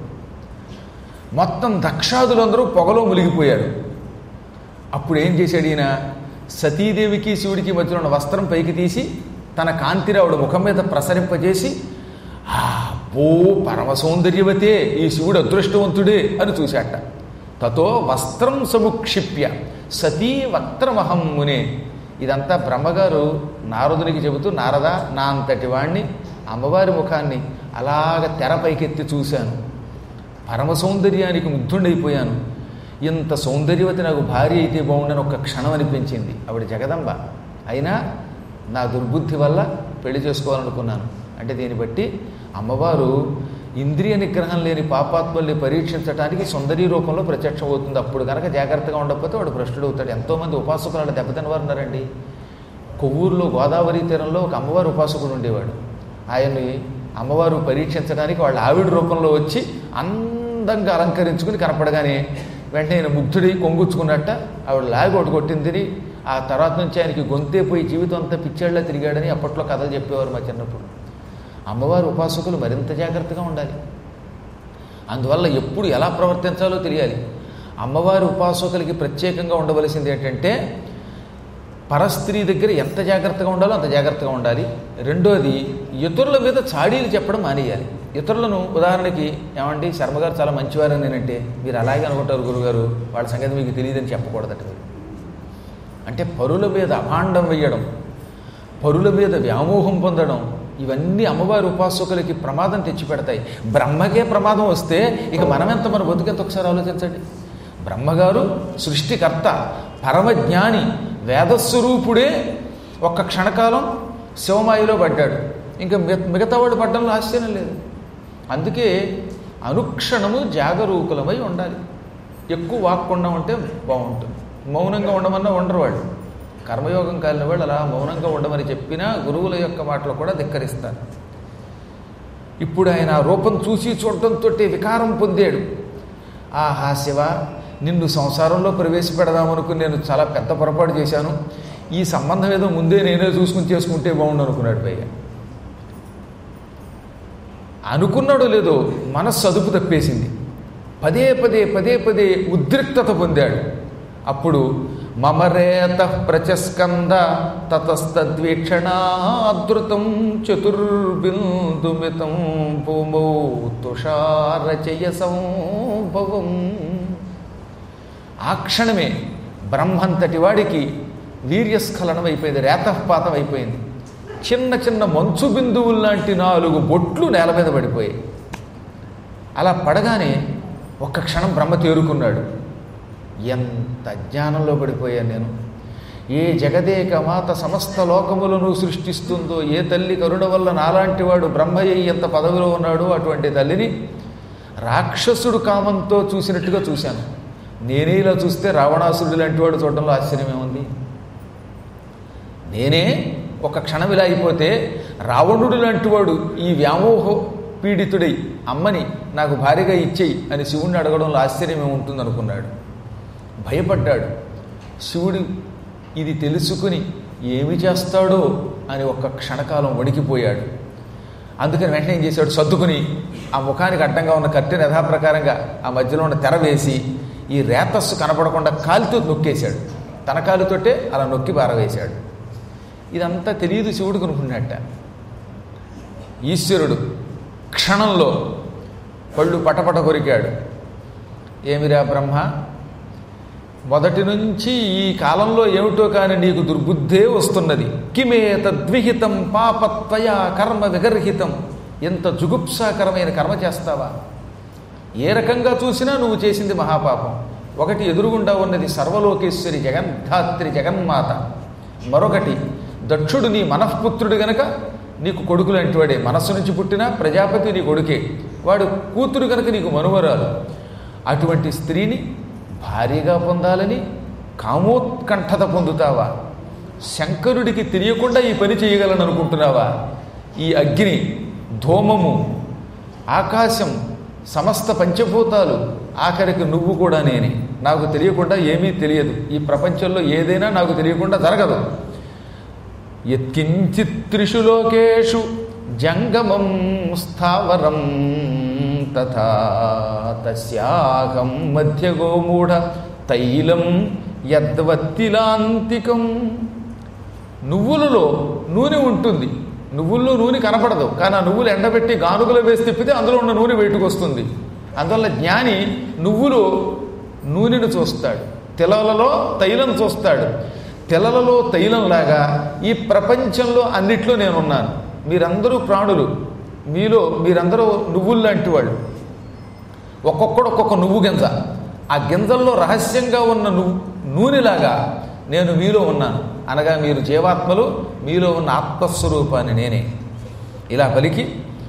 S1: మొత్తం దక్షాదులందరూ పొగలో మునిగిపోయారు అప్పుడు ఏం చేశాడు ఈయన సతీదేవికి శివుడికి మధ్యలో ఉన్న వస్త్రం పైకి తీసి తన కాంతిరావుడు ముఖం మీద ప్రసరింపజేసి ఆ ఓ పరమ సౌందర్యవతే ఈ శివుడు అదృష్టవంతుడే అని చూశాట తతో వస్త్రం సముక్షిప్య సతీ వక్త్రమహం మునే ఇదంతా బ్రహ్మగారు నారదునికి చెబుతూ నారద నా అంతటి వాణ్ణి అమ్మవారి ముఖాన్ని అలాగ తెర పైకెత్తి చూశాను పరమ సౌందర్యానికి ముగ్ధుండైపోయాను ఇంత సౌందర్యవతి నాకు భార్య అయితే బాగుండని ఒక క్షణం అనిపించింది ఆవిడ జగదంబ అయినా నా దుర్బుద్ధి వల్ల పెళ్లి చేసుకోవాలనుకున్నాను అంటే దీన్ని బట్టి అమ్మవారు ఇంద్రియ నిగ్రహం లేని పాపాత్మల్ని పరీక్షించడానికి సుందరీ రూపంలో ప్రత్యక్షం అవుతుంది అప్పుడు కనుక జాగ్రత్తగా ఉండకపోతే వాడు భ్రష్టుడు అవుతాడు ఎంతోమంది ఉపాసకులు దెబ్బతిన్న వారు ఉన్నారండి కొవ్వూరులో గోదావరి తీరంలో ఒక అమ్మవారు ఉపాసకుడు ఉండేవాడు ఆయన్ని అమ్మవారు పరీక్షించడానికి వాళ్ళ ఆవిడ రూపంలో వచ్చి అందంగా అలంకరించుకుని కనపడగానే వెంటనే ఆయన ముగ్ధుడి కొంగుచ్చుకున్నట్ట ఆవిడ లాగి ఒకటి కొట్టింది ఆ తర్వాత నుంచి ఆయనకి గొంతే పోయి జీవితం అంతా పిచ్చేళ్ళ తిరిగాడని అప్పట్లో కథలు చెప్పేవారు మా చిన్నప్పుడు అమ్మవారి ఉపాసకులు మరింత జాగ్రత్తగా ఉండాలి అందువల్ల ఎప్పుడు ఎలా ప్రవర్తించాలో తెలియాలి అమ్మవారి ఉపాసకులకి ప్రత్యేకంగా ఉండవలసింది ఏంటంటే పరస్త్రీ దగ్గర ఎంత జాగ్రత్తగా ఉండాలో అంత జాగ్రత్తగా ఉండాలి రెండోది ఇతరుల మీద చాడీలు చెప్పడం మానేయాలి ఇతరులను ఉదాహరణకి ఏమండి శర్మగారు చాలా మంచివారని నేనంటే మీరు అలాగే అనుకుంటారు గురుగారు వాళ్ళ సంగతి మీకు తెలియదని చెప్పకూడదట మీరు అంటే పరుల మీద అభాండం వేయడం పరుల మీద వ్యామోహం పొందడం ఇవన్నీ అమ్మవారి ఉపాసకులకి ప్రమాదం తెచ్చిపెడతాయి బ్రహ్మకే ప్రమాదం వస్తే ఇక మనమెంత మన బతుకెంత ఒకసారి ఆలోచించండి బ్రహ్మగారు సృష్టికర్త పరమజ్ఞాని వేదస్వరూపుడే ఒక్క క్షణకాలం శివమాయిలో పడ్డాడు ఇంకా మిగతా వాడు పడ్డంలో ఆశ్చర్యం లేదు అందుకే అనుక్షణము జాగరూకులమై ఉండాలి ఎక్కువ వాక్కుండా ఉంటే బాగుంటుంది మౌనంగా ఉండమన్నా ఉండరు వాళ్ళు కర్మయోగం కాలిన వాళ్ళు అలా మౌనంగా ఉండమని చెప్పినా గురువుల యొక్క మాటలు కూడా ధిక్కరిస్తారు ఇప్పుడు ఆయన ఆ రూపం చూసి చూడటంతో వికారం పొందాడు ఆహా శివ నిన్ను సంసారంలో ప్రవేశపెడదామనుకుని నేను చాలా పెద్ద పొరపాటు చేశాను ఈ సంబంధం ఏదో ముందే నేనే చూసుకుని చేసుకుంటే బాగుండు అనుకున్నాడు పైగా అనుకున్నాడో లేదో మనస్సు అదుపు తప్పేసింది పదే పదే పదే పదే ఉద్రిక్తత పొందాడు అప్పుడు మమరేత ప్రచస్కంద తతస్తద్వీక్షణాదృతం చతుర్బిందుమితం భూమౌ తుషారచయ సంభవం ఆ క్షణమే బ్రహ్మంతటి వాడికి వీర్యస్ఖలనం అయిపోయింది రేతపాతం అయిపోయింది చిన్న చిన్న మంచు బిందువులు లాంటి నాలుగు బొట్లు నేల మీద పడిపోయాయి అలా పడగానే ఒక్క క్షణం బ్రహ్మ తేరుకున్నాడు ఎంత అజ్ఞానంలో పడిపోయాను నేను ఏ జగదేక మాత సమస్త లోకములను సృష్టిస్తుందో ఏ తల్లి కరుణ వల్ల నాలాంటి వాడు బ్రహ్మయ్య ఎంత పదవిలో ఉన్నాడో అటువంటి తల్లిని రాక్షసుడు కామంతో చూసినట్టుగా చూశాను నేనే ఇలా చూస్తే రావణాసురుడు లాంటి వాడు చూడడంలో ఆశ్చర్యమేముంది నేనే ఒక క్షణం ఇలా అయిపోతే రావణుడు లాంటి వాడు ఈ వ్యామోహ పీడితుడై అమ్మని నాకు భార్యగా ఇచ్చేయి అని శివుణ్ణి అడగడంలో ఆశ్చర్యమే ఉంటుంది అనుకున్నాడు భయపడ్డాడు శివుడు ఇది తెలుసుకుని ఏమి చేస్తాడో అని ఒక్క క్షణకాలం వణికిపోయాడు అందుకని వెంటనే ఏం చేశాడు సర్దుకుని ఆ ముఖానికి అడ్డంగా ఉన్న కట్టెని యథాప్రకారంగా ఆ మధ్యలో ఉన్న తెర వేసి ఈ రేతస్సు కనపడకుండా కాలితో నొక్కేశాడు తన కాలుతోటే అలా నొక్కి పారవేశాడు ఇదంతా తెలియదు శివుడు కొనుక్కున్నట్ట ఈశ్వరుడు క్షణంలో పళ్ళు పటపట కొరికాడు ఏమిరా బ్రహ్మ మొదటి నుంచి ఈ కాలంలో ఏమిటో కాని నీకు దుర్బుద్ధే వస్తున్నది కిమే తద్విహితం పాపత్వయ కర్మ విగర్హితం ఎంత జుగుప్సాకరమైన కర్మ చేస్తావా ఏ రకంగా చూసినా నువ్వు చేసింది మహాపాపం ఒకటి ఎదురుగుండా ఉన్నది సర్వలోకేశ్వరి జగన్ధాత్రి జగన్మాత మరొకటి దక్షుడు నీ మనఃపుత్రుడు గనక నీకు కొడుకులు వాడే మనస్సు నుంచి పుట్టిన ప్రజాపతి నీ కొడుకే వాడు కూతురు కనుక నీకు మనువరాలు అటువంటి స్త్రీని భారీగా పొందాలని కామోత్కంఠత పొందుతావా శంకరుడికి తెలియకుండా ఈ పని చేయగలను అనుకుంటున్నావా ఈ అగ్ని ధూమము ఆకాశం సమస్త పంచభూతాలు ఆఖరికి నువ్వు కూడా నేనే నాకు తెలియకుండా ఏమీ తెలియదు ఈ ప్రపంచంలో ఏదైనా నాకు తెలియకుండా జరగదు యత్కించిత్ త్రిషు లోకేషు జంగమం స్థావరం తథా తస్యాహం మధ్యగోమూఢ తైలం యద్వత్తిలాంతికం నువ్వులలో నూనె ఉంటుంది నువ్వుల్లో నూనె కనపడదు కానీ ఆ నువ్వులు ఎండబెట్టి గానుగలో వేసి తిప్పితే అందులో ఉన్న నూనె బయటకు వస్తుంది అందువల్ల జ్ఞాని నువ్వులో నూనెను చూస్తాడు తెలలలో తైలం చూస్తాడు తెలలలో తైలంలాగా ఈ ప్రపంచంలో అన్నిట్లో నేనున్నాను మీరందరూ ప్రాణులు మీలో మీరందరూ నువ్వుల్లాంటి వాళ్ళు ఒక్కొక్కడు ఒక్కొక్క నువ్వు గింజ ఆ గింజల్లో రహస్యంగా ఉన్న నువ్వు నూనెలాగా నేను మీలో ఉన్నాను అనగా మీరు జీవాత్మలు మీలో ఉన్న ఆత్మస్వరూపాన్ని నేనే ఇలా పలికి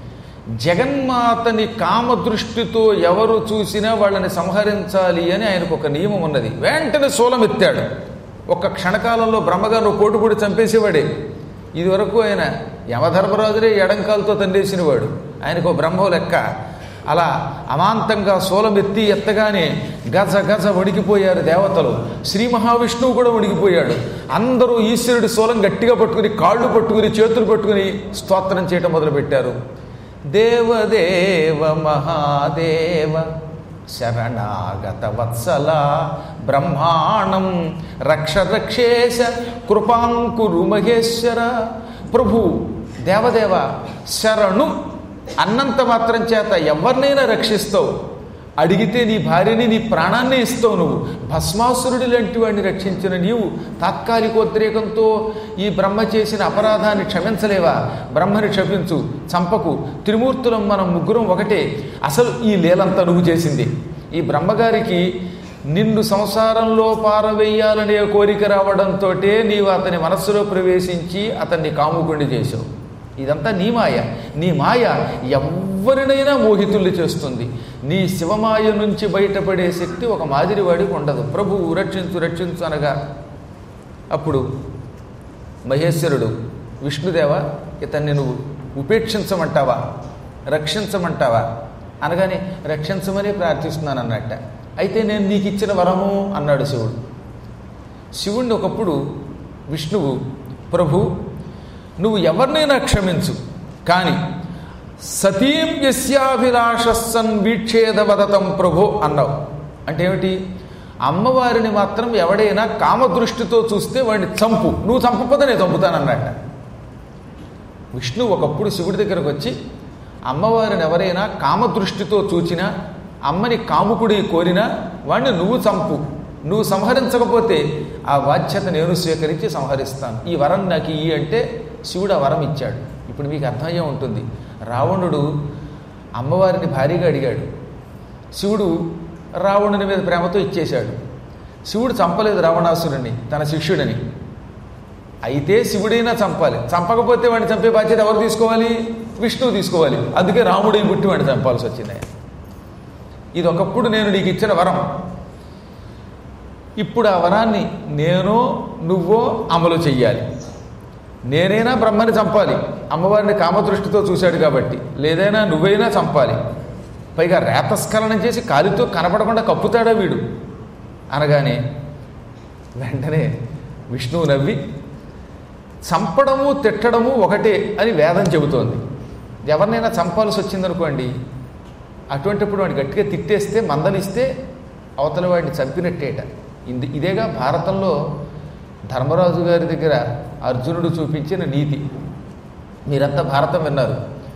S1: జగన్మాతని కామదృష్టితో ఎవరు చూసినా వాళ్ళని సంహరించాలి అని ఆయనకు ఒక నియమం ఉన్నది వెంటనే శూలం ఎత్తాడు ఒక్క క్షణకాలంలో బ్రహ్మగారు కోటుపూడి చంపేసేవాడే ఇదివరకు ఆయన యమధర్మరాజునే ఎడంకాలతో తండేసినవాడు ఆయనకు ఓ బ్రహ్మ లెక్క అలా అమాంతంగా శూలమెత్తి ఎత్తగానే గజ గజ వణికిపోయారు దేవతలు శ్రీ మహావిష్ణువు కూడా వణికిపోయాడు అందరూ ఈశ్వరుడి శూలం గట్టిగా పట్టుకుని కాళ్ళు పట్టుకుని చేతులు పట్టుకుని స్తోత్రం చేయటం మొదలుపెట్టారు దేవదేవ మహాదేవ శరణాగత వత్సల బ్రహ్మాణం రక్ష రక్షేశ కృపాంకురు మహేశ్వర ప్రభు దేవదేవ శరణు అన్నంత మాత్రం చేత ఎవరినైనా రక్షిస్తావు అడిగితే నీ భార్యని నీ ప్రాణాన్ని ఇస్తావు నువ్వు భస్మాసురుడి లాంటి వాడిని రక్షించిన నీవు తాత్కాలికోద్రేకంతో ఈ బ్రహ్మ చేసిన అపరాధాన్ని క్షమించలేవా బ్రహ్మని క్షమించు చంపకు త్రిమూర్తులం మనం ముగ్గురం ఒకటే అసలు ఈ లీలంతా నువ్వు చేసింది ఈ బ్రహ్మగారికి నిన్ను సంసారంలో పారవేయాలనే కోరిక రావడంతో నీవు అతని మనస్సులో ప్రవేశించి అతన్ని కాముకుండి చేశావు ఇదంతా నీ మాయ నీ మాయ ఎవరినైనా మోహితుల్ని చేస్తుంది నీ శివమాయ నుంచి బయటపడే శక్తి ఒక మాదిరి వాడికి ఉండదు ప్రభువు రక్షించు రక్షించు అనగా అప్పుడు మహేశ్వరుడు విష్ణుదేవ ఇతన్ని నువ్వు ఉపేక్షించమంటావా రక్షించమంటావా అనగానే రక్షించమని ప్రార్థిస్తున్నాను అన్నట్ట అయితే నేను నీకు ఇచ్చిన వరము అన్నాడు శివుడు శివుణ్ణి ఒకప్పుడు విష్ణువు ప్రభు నువ్వు ఎవరినైనా క్షమించు కానీ సతీం యస్యాభిలాషస్సన్ వీక్షేద వదతం ప్రభు అన్నావు అంటే ఏమిటి అమ్మవారిని మాత్రం ఎవడైనా కామదృష్టితో చూస్తే వాడిని చంపు నువ్వు చంపకపోతే నేను చంపుతానన్నట్ట విష్ణు ఒకప్పుడు శివుడి దగ్గరకు వచ్చి అమ్మవారిని ఎవరైనా కామదృష్టితో చూచినా అమ్మని కాముకుడి కోరినా వాడిని నువ్వు చంపు నువ్వు సంహరించకపోతే ఆ బాధ్యత నేను స్వీకరించి సంహరిస్తాను ఈ వరం నాకు ఇయ్యి అంటే శివుడు ఆ వరం ఇచ్చాడు ఇప్పుడు మీకు అర్థమయ్యే ఉంటుంది రావణుడు అమ్మవారిని భారీగా అడిగాడు శివుడు రావణుని మీద ప్రేమతో ఇచ్చేశాడు శివుడు చంపలేదు రావణాసురుని తన శిష్యుడని అయితే శివుడైనా చంపాలి చంపకపోతే వాడిని చంపే బాధ్యత ఎవరు తీసుకోవాలి విష్ణువు తీసుకోవాలి అందుకే రాముడి పుట్టి వాడిని చంపాల్సి వచ్చింది ఇది ఒకప్పుడు నేను నీకు ఇచ్చిన వరం ఇప్పుడు ఆ వరాన్ని నేనో నువ్వో అమలు చెయ్యాలి నేనైనా బ్రహ్మని చంపాలి అమ్మవారిని కామదృష్టితో చూశాడు కాబట్టి లేదైనా నువ్వైనా చంపాలి పైగా రేతస్ఖలనం చేసి కాలితో కనపడకుండా కప్పుతాడా వీడు అనగానే వెంటనే విష్ణువు నవ్వి చంపడము తిట్టడము ఒకటే అని వేదం చెబుతోంది ఎవరినైనా చంపాల్సి వచ్చిందనుకోండి అటువంటిప్పుడు వాడిని గట్టిగా తిట్టేస్తే మందలిస్తే అవతల వాడిని చంపినట్టేట ఇది ఇదేగా భారతంలో ధర్మరాజు గారి దగ్గర అర్జునుడు చూపించిన నీతి మీరంతా భారతం విన్నారు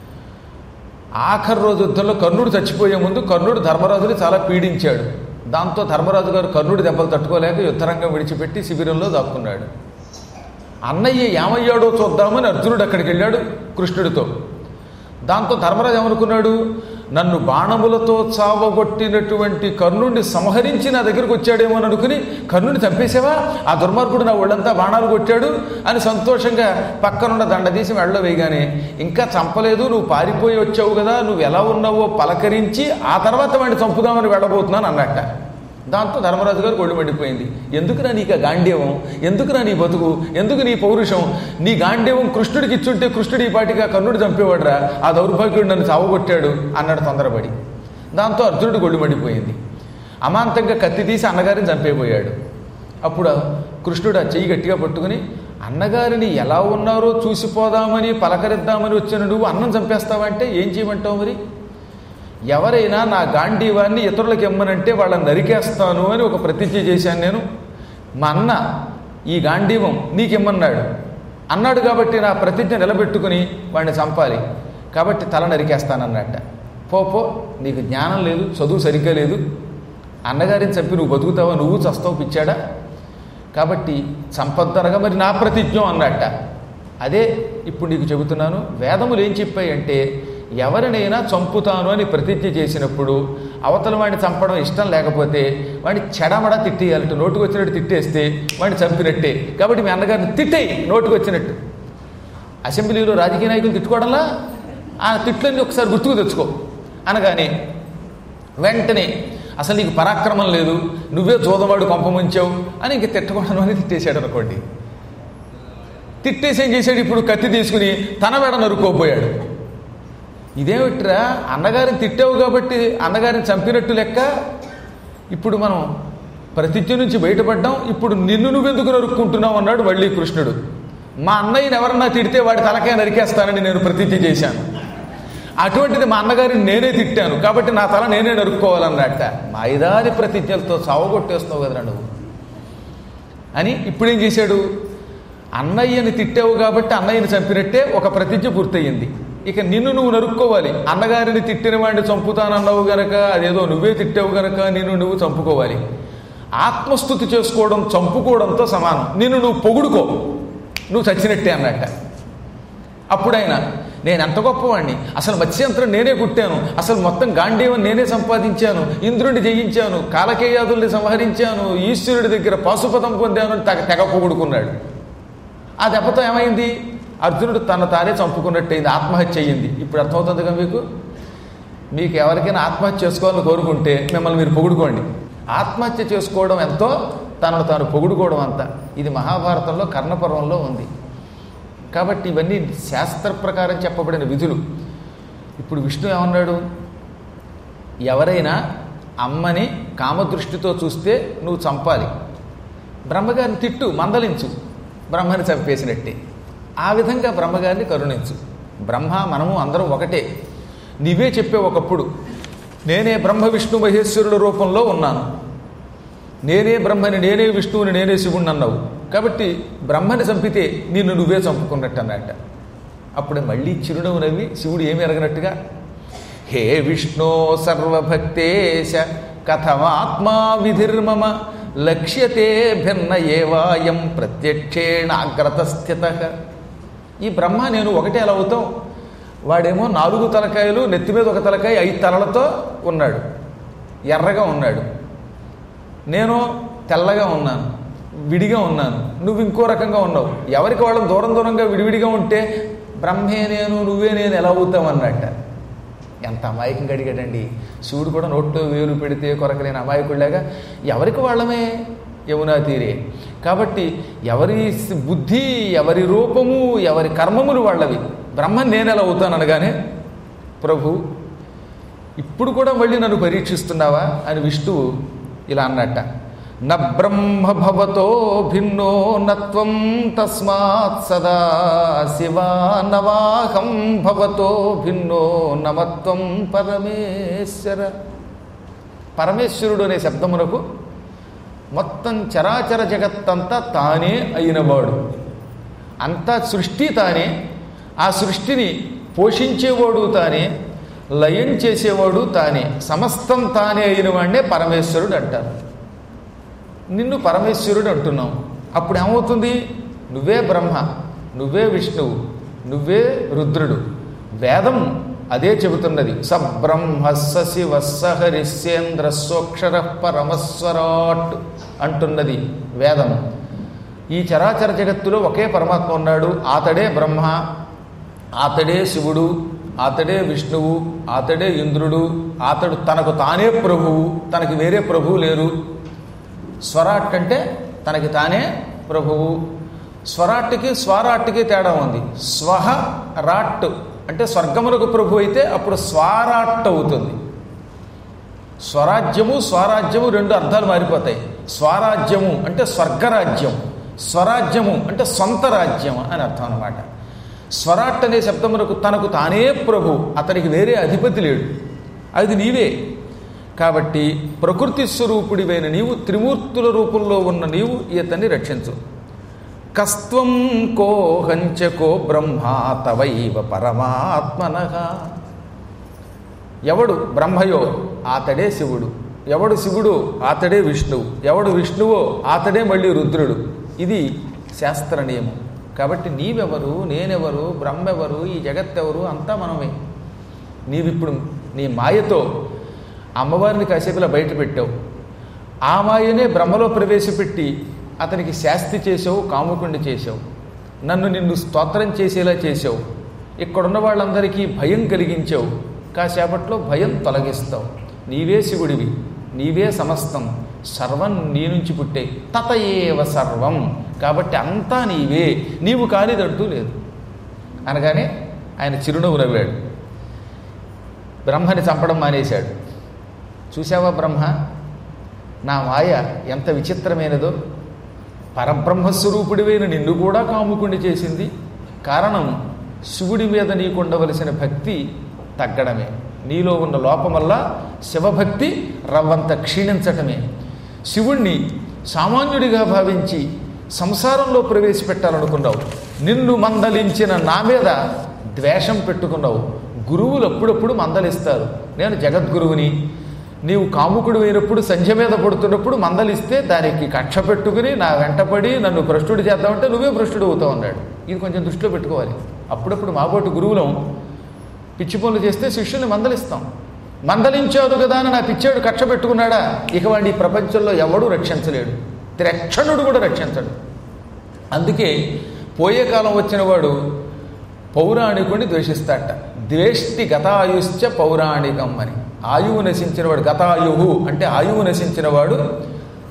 S1: ఆఖరి రోజు యుద్ధంలో కర్ణుడు చచ్చిపోయే ముందు కర్ణుడు ధర్మరాజుని చాలా పీడించాడు దాంతో ధర్మరాజు గారు కర్ణుడి దెబ్బలు తట్టుకోలేక యుద్ధరంగం విడిచిపెట్టి శిబిరంలో దాక్కున్నాడు అన్నయ్య ఏమయ్యాడో చూద్దామని అర్జునుడు అక్కడికి వెళ్ళాడు కృష్ణుడితో దాంతో ధర్మరాజు ఏమనుకున్నాడు నన్ను బాణములతో చావగొట్టినటువంటి కర్ణుడిని సంహరించి నా దగ్గరకు వచ్చాడేమో అని అనుకుని కర్ణుడిని చంపేసావా ఆ దుర్మార్గుడు నా ఒళ్ళంతా బాణాలు కొట్టాడు అని సంతోషంగా పక్కనున్న దండ తీసి మెడలో వేయగానే ఇంకా చంపలేదు నువ్వు పారిపోయి వచ్చావు కదా నువ్వు ఎలా ఉన్నావో పలకరించి ఆ తర్వాత వాడిని చంపుదామని వెళ్ళబోతున్నాను అన్నట్ట దాంతో ధర్మరాజు గారు ఒళ్ళు మండిపోయింది ఎందుకురా నీకు ఆ గాంధీవం ఎందుకురా నీ బతుకు ఎందుకు నీ పౌరుషం నీ గాంధీవం కృష్ణుడికి ఇచ్చుంటే కృష్ణుడి ఈ పాటిగా కర్ణుడు చంపేవాడురా ఆ దౌర్భాగ్యుడు నన్ను చావగొట్టాడు అన్నాడు తొందరపడి దాంతో అర్జునుడు ఒళ్ళు మండిపోయింది అమాంతంగా కత్తి తీసి అన్నగారిని చంపేపోయాడు అప్పుడు కృష్ణుడు ఆ చెయ్యి గట్టిగా పట్టుకుని అన్నగారిని ఎలా ఉన్నారో చూసిపోదామని పలకరిద్దామని వచ్చిన నువ్వు అన్నం చంపేస్తావంటే ఏం చేయమంటావు మరి ఎవరైనా నా గాంధీవాన్ని ఇతరులకు ఇమ్మనంటే వాళ్ళని నరికేస్తాను అని ఒక ప్రతిజ్ఞ చేశాను నేను మా అన్న ఈ గాంధీవం నీకు ఇమ్మన్నాడు అన్నాడు కాబట్టి నా ప్రతిజ్ఞ నిలబెట్టుకుని వాడిని చంపాలి కాబట్టి తల నరికేస్తానన్నట్ట పో పో నీకు జ్ఞానం లేదు చదువు సరిగ్గా లేదు అన్నగారిని చంపి నువ్వు బతుకుతావా నువ్వు చస్తావు పిచ్చాడా కాబట్టి చంపొద్దనగా మరి నా ప్రతిజ్ఞ అన్నట్ట అదే ఇప్పుడు నీకు చెబుతున్నాను వేదములు ఏం చెప్పాయంటే ఎవరినైనా చంపుతాను అని ప్రతిజ్ఞ చేసినప్పుడు అవతల వాడిని చంపడం ఇష్టం లేకపోతే వాడిని చెడమడ తిట్టేయాలట నోటుకు వచ్చినట్టు తిట్టేస్తే వాడిని చంపినట్టే కాబట్టి మీ అన్నగారిని తిట్టేయి నోటుకు వచ్చినట్టు అసెంబ్లీలో రాజకీయ నాయకులు తిట్టుకోవడంలా ఆ తిట్లన్నీ ఒకసారి గుర్తుకు తెచ్చుకో అనగానే వెంటనే అసలు నీకు పరాక్రమం లేదు నువ్వే చోదవాడు కొంప ముంచావు అని ఇంక తిట్టకూడదు అని తిట్టేశాడు అనుకోండి తిట్టేసి ఏం చేశాడు ఇప్పుడు కత్తి తీసుకుని తన వెడ నరుకోపోయాడు ఇదేమిట్రా అన్నగారిని తిట్టావు కాబట్టి అన్నగారిని చంపినట్టు లెక్క ఇప్పుడు మనం ప్రతిజ్ఞ నుంచి బయటపడ్డాం ఇప్పుడు నిన్ను నువ్వెందుకు నరుక్కుంటున్నావు అన్నాడు మళ్ళీ కృష్ణుడు మా అన్నయ్యని ఎవరన్నా తిడితే వాడి తలకే నరికేస్తానని నేను ప్రతిజ్ఞ చేశాను అటువంటిది మా అన్నగారిని నేనే తిట్టాను కాబట్టి నా తల నేనే నరుక్కోవాలన్నట్ట మా ఐదారి ప్రతిజ్ఞలతో చావగొట్టేస్తావు కదరా నువ్వు అని ఇప్పుడేం చేశాడు అన్నయ్యని తిట్టావు కాబట్టి అన్నయ్యని చంపినట్టే ఒక ప్రతిజ్ఞ పూర్తయింది ఇక నిన్ను నువ్వు నరుక్కోవాలి అన్నగారిని తిట్టిన వాడిని చంపుతానన్నావు గనక అదేదో నువ్వే తిట్టావు గనక నిన్ను నువ్వు చంపుకోవాలి ఆత్మస్థుతి చేసుకోవడం చంపుకోవడంతో సమానం నిన్ను నువ్వు పొగుడుకో నువ్వు చచ్చినట్టే అన్నట్ట అప్పుడైనా నేను ఎంత గొప్పవాణ్ణి అసలు మత్స్యంత్రం నేనే కుట్టాను అసలు మొత్తం గాంధీవం నేనే సంపాదించాను ఇంద్రుడిని జయించాను కాలకేయాదుల్ని సంహరించాను ఈశ్వరుడి దగ్గర పాశుపతం పొందాను అని తెగ తెగ పొగుడుకున్నాడు ఆ దెబ్బతో ఏమైంది అర్జునుడు తన తానే చంపుకున్నట్టయింది ఆత్మహత్య అయ్యింది ఇప్పుడు అర్థమవుతుందిగా మీకు మీకు ఎవరికైనా ఆత్మహత్య చేసుకోవాలని కోరుకుంటే మిమ్మల్ని మీరు పొగుడుకోండి ఆత్మహత్య చేసుకోవడం ఎంతో తనను తాను పొగుడుకోవడం అంతా ఇది మహాభారతంలో కర్ణపర్వంలో ఉంది కాబట్టి ఇవన్నీ శాస్త్ర ప్రకారం చెప్పబడిన విధులు ఇప్పుడు విష్ణు ఏమన్నాడు ఎవరైనా అమ్మని కామదృష్టితో చూస్తే నువ్వు చంపాలి బ్రహ్మగారిని తిట్టు మందలించు బ్రహ్మని చంపేసినట్టే ఆ విధంగా బ్రహ్మగారిని కరుణించు బ్రహ్మ మనము అందరం ఒకటే నీవే చెప్పే ఒకప్పుడు నేనే బ్రహ్మ విష్ణు మహేశ్వరుల రూపంలో ఉన్నాను నేనే బ్రహ్మని నేనే విష్ణువుని నేనే శివుణ్ణి అన్నావు కాబట్టి బ్రహ్మని చంపితే నిన్ను నువ్వే చంపుకున్నట్టు అన్నట్ట అప్పుడు మళ్ళీ చిరునవ్వు నవ్వి శివుడు ఏమి ఎరగనట్టుగా హే విష్ణో సర్వభక్తేశ కథమాత్మా విధిర్మమ లక్ష్యతే భిన్న ఏవాయం ప్రత్యక్షేణ అగ్రతస్థిత ఈ బ్రహ్మ నేను ఒకటే ఎలా అవుతాం వాడేమో నాలుగు తలకాయలు నెత్తి మీద ఒక తలకాయ ఐదు తలలతో ఉన్నాడు ఎర్రగా ఉన్నాడు నేను తెల్లగా ఉన్నాను విడిగా ఉన్నాను నువ్వు ఇంకో రకంగా ఉన్నావు ఎవరికి వాళ్ళం దూరం దూరంగా విడివిడిగా ఉంటే బ్రహ్మే నేను నువ్వే నేను ఎలా అవుతాం అన్నట్ట ఎంత అమాయకంగా అడిగాడండి శివుడు కూడా నోట్లో వేలు పెడితే కొరకలేని అమాయకుడిలాగా ఎవరికి వాళ్ళమే యమునా తీరే కాబట్టి ఎవరి బుద్ధి ఎవరి రూపము ఎవరి కర్మములు వాళ్ళవి బ్రహ్మం నేను ఎలా అవుతాను అనగానే ప్రభు ఇప్పుడు కూడా మళ్ళీ నన్ను పరీక్షిస్తున్నావా అని విష్ణువు ఇలా అన్నట్ట న బ్రహ్మ భవతో భిన్నో నత్వం తస్మాత్ సదా శివా నవాహం భవతో భిన్నో నమత్వం పరమేశ్వర పరమేశ్వరుడు అనే శబ్దమునకు మొత్తం చరాచర జగత్తంతా తానే అయినవాడు అంతా సృష్టి తానే ఆ సృష్టిని పోషించేవాడు తానే లయం చేసేవాడు తానే సమస్తం తానే అయిన వాడినే పరమేశ్వరుడు అంటారు నిన్ను పరమేశ్వరుడు అంటున్నావు అప్పుడు ఏమవుతుంది నువ్వే బ్రహ్మ నువ్వే విష్ణువు నువ్వే రుద్రుడు వేదం అదే చెబుతున్నది సబ్రహ్మ శివ హరిశ్చేంద్ర సోక్షర పరమస్వరాట్ అంటున్నది వేదం ఈ చరాచర జగత్తులో ఒకే పరమాత్మ ఉన్నాడు ఆతడే బ్రహ్మ ఆతడే శివుడు ఆతడే విష్ణువు ఆతడే ఇంద్రుడు ఆతడు తనకు తానే ప్రభువు తనకి వేరే ప్రభువు లేరు స్వరాట్ అంటే తనకి తానే ప్రభువు స్వరాట్కి స్వరాట్కి తేడా ఉంది స్వహ రాట్ అంటే స్వర్గములకు ప్రభు అయితే అప్పుడు స్వరాట్ అవుతుంది స్వరాజ్యము స్వరాజ్యము రెండు అర్థాలు మారిపోతాయి స్వరాజ్యము అంటే స్వర్గరాజ్యం స్వరాజ్యము అంటే సొంత రాజ్యం అని అర్థం అనమాట స్వరాట్ అనే శబ్దమునకు తనకు తానే ప్రభు అతనికి వేరే అధిపతి లేడు అది నీవే కాబట్టి ప్రకృతి స్వరూపుడివైన నీవు త్రిమూర్తుల రూపంలో ఉన్న నీవు ఇతన్ని రక్షించు కస్త్వం కోహంచకో బ్రహ్మా తవైవ పరమాత్మన ఎవడు బ్రహ్మయో ఆతడే శివుడు ఎవడు శివుడు ఆతడే విష్ణువు ఎవడు విష్ణువో ఆతడే మళ్ళీ రుద్రుడు ఇది శాస్త్ర నియమం కాబట్టి నీవెవరు నేనెవరు బ్రహ్మెవరు ఈ జగత్తెవరు అంతా మనమే నీవిప్పుడు నీ మాయతో అమ్మవారిని కాసేపులా బయట పెట్టావు ఆ మాయనే బ్రహ్మలో ప్రవేశపెట్టి అతనికి శాస్తి చేసావు కాముకుండి చేసావు నన్ను నిన్ను స్తోత్రం చేసేలా చేసావు ఇక్కడున్న వాళ్ళందరికీ భయం కలిగించావు కాసేపట్లో భయం తొలగిస్తావు నీవే శివుడివి నీవే సమస్తం సర్వం నీ నుంచి పుట్టే తతయేవ సర్వం కాబట్టి అంతా నీవే నీవు కానిదంటూ లేదు అనగానే ఆయన చిరునవ్వు నవ్వాడు బ్రహ్మని చంపడం మానేశాడు చూసావా బ్రహ్మ నా మాయ ఎంత విచిత్రమైనదో పరబ్రహ్మస్వరూపుడివైన నిన్ను కూడా కాముకుండి చేసింది కారణం శివుడి మీద నీకుండవలసిన భక్తి తగ్గడమే నీలో ఉన్న లోపం వల్ల శివభక్తి రవ్వంత క్షీణించటమే శివుణ్ణి సామాన్యుడిగా భావించి సంసారంలో ప్రవేశపెట్టాలనుకున్నావు నిన్ను మందలించిన నా మీద ద్వేషం పెట్టుకున్నావు గురువులు అప్పుడప్పుడు మందలిస్తారు నేను జగద్గురువుని నీవు కాముకుడు అయినప్పుడు సంధ్య మీద పడుతున్నప్పుడు మందలిస్తే దానికి కక్ష పెట్టుకుని నా వెంటపడి నన్ను భ్రష్టుడు చేద్దామంటే నువ్వే భ్రష్టుడు అవుతావు అన్నాడు ఇది కొంచెం దృష్టిలో పెట్టుకోవాలి అప్పుడప్పుడు మాబోటి గురువులం పిచ్చి పనులు చేస్తే శిష్యుని మందలిస్తాం మందలించాడు కదా అని నా పిచ్చాడు కక్ష పెట్టుకున్నాడా ఇక వాడిని ఈ ప్రపంచంలో ఎవడూ రక్షించలేడు త్రక్షణుడు కూడా రక్షించడు అందుకే పోయే కాలం వచ్చిన వాడు పౌరాణికుడిని ద్వేషిస్తాడట ద్వేష్టి గతాయుశ్చ పౌరాణికం అని ఆయువు నశించిన వాడు గతాయువు అంటే ఆయువు నశించిన వాడు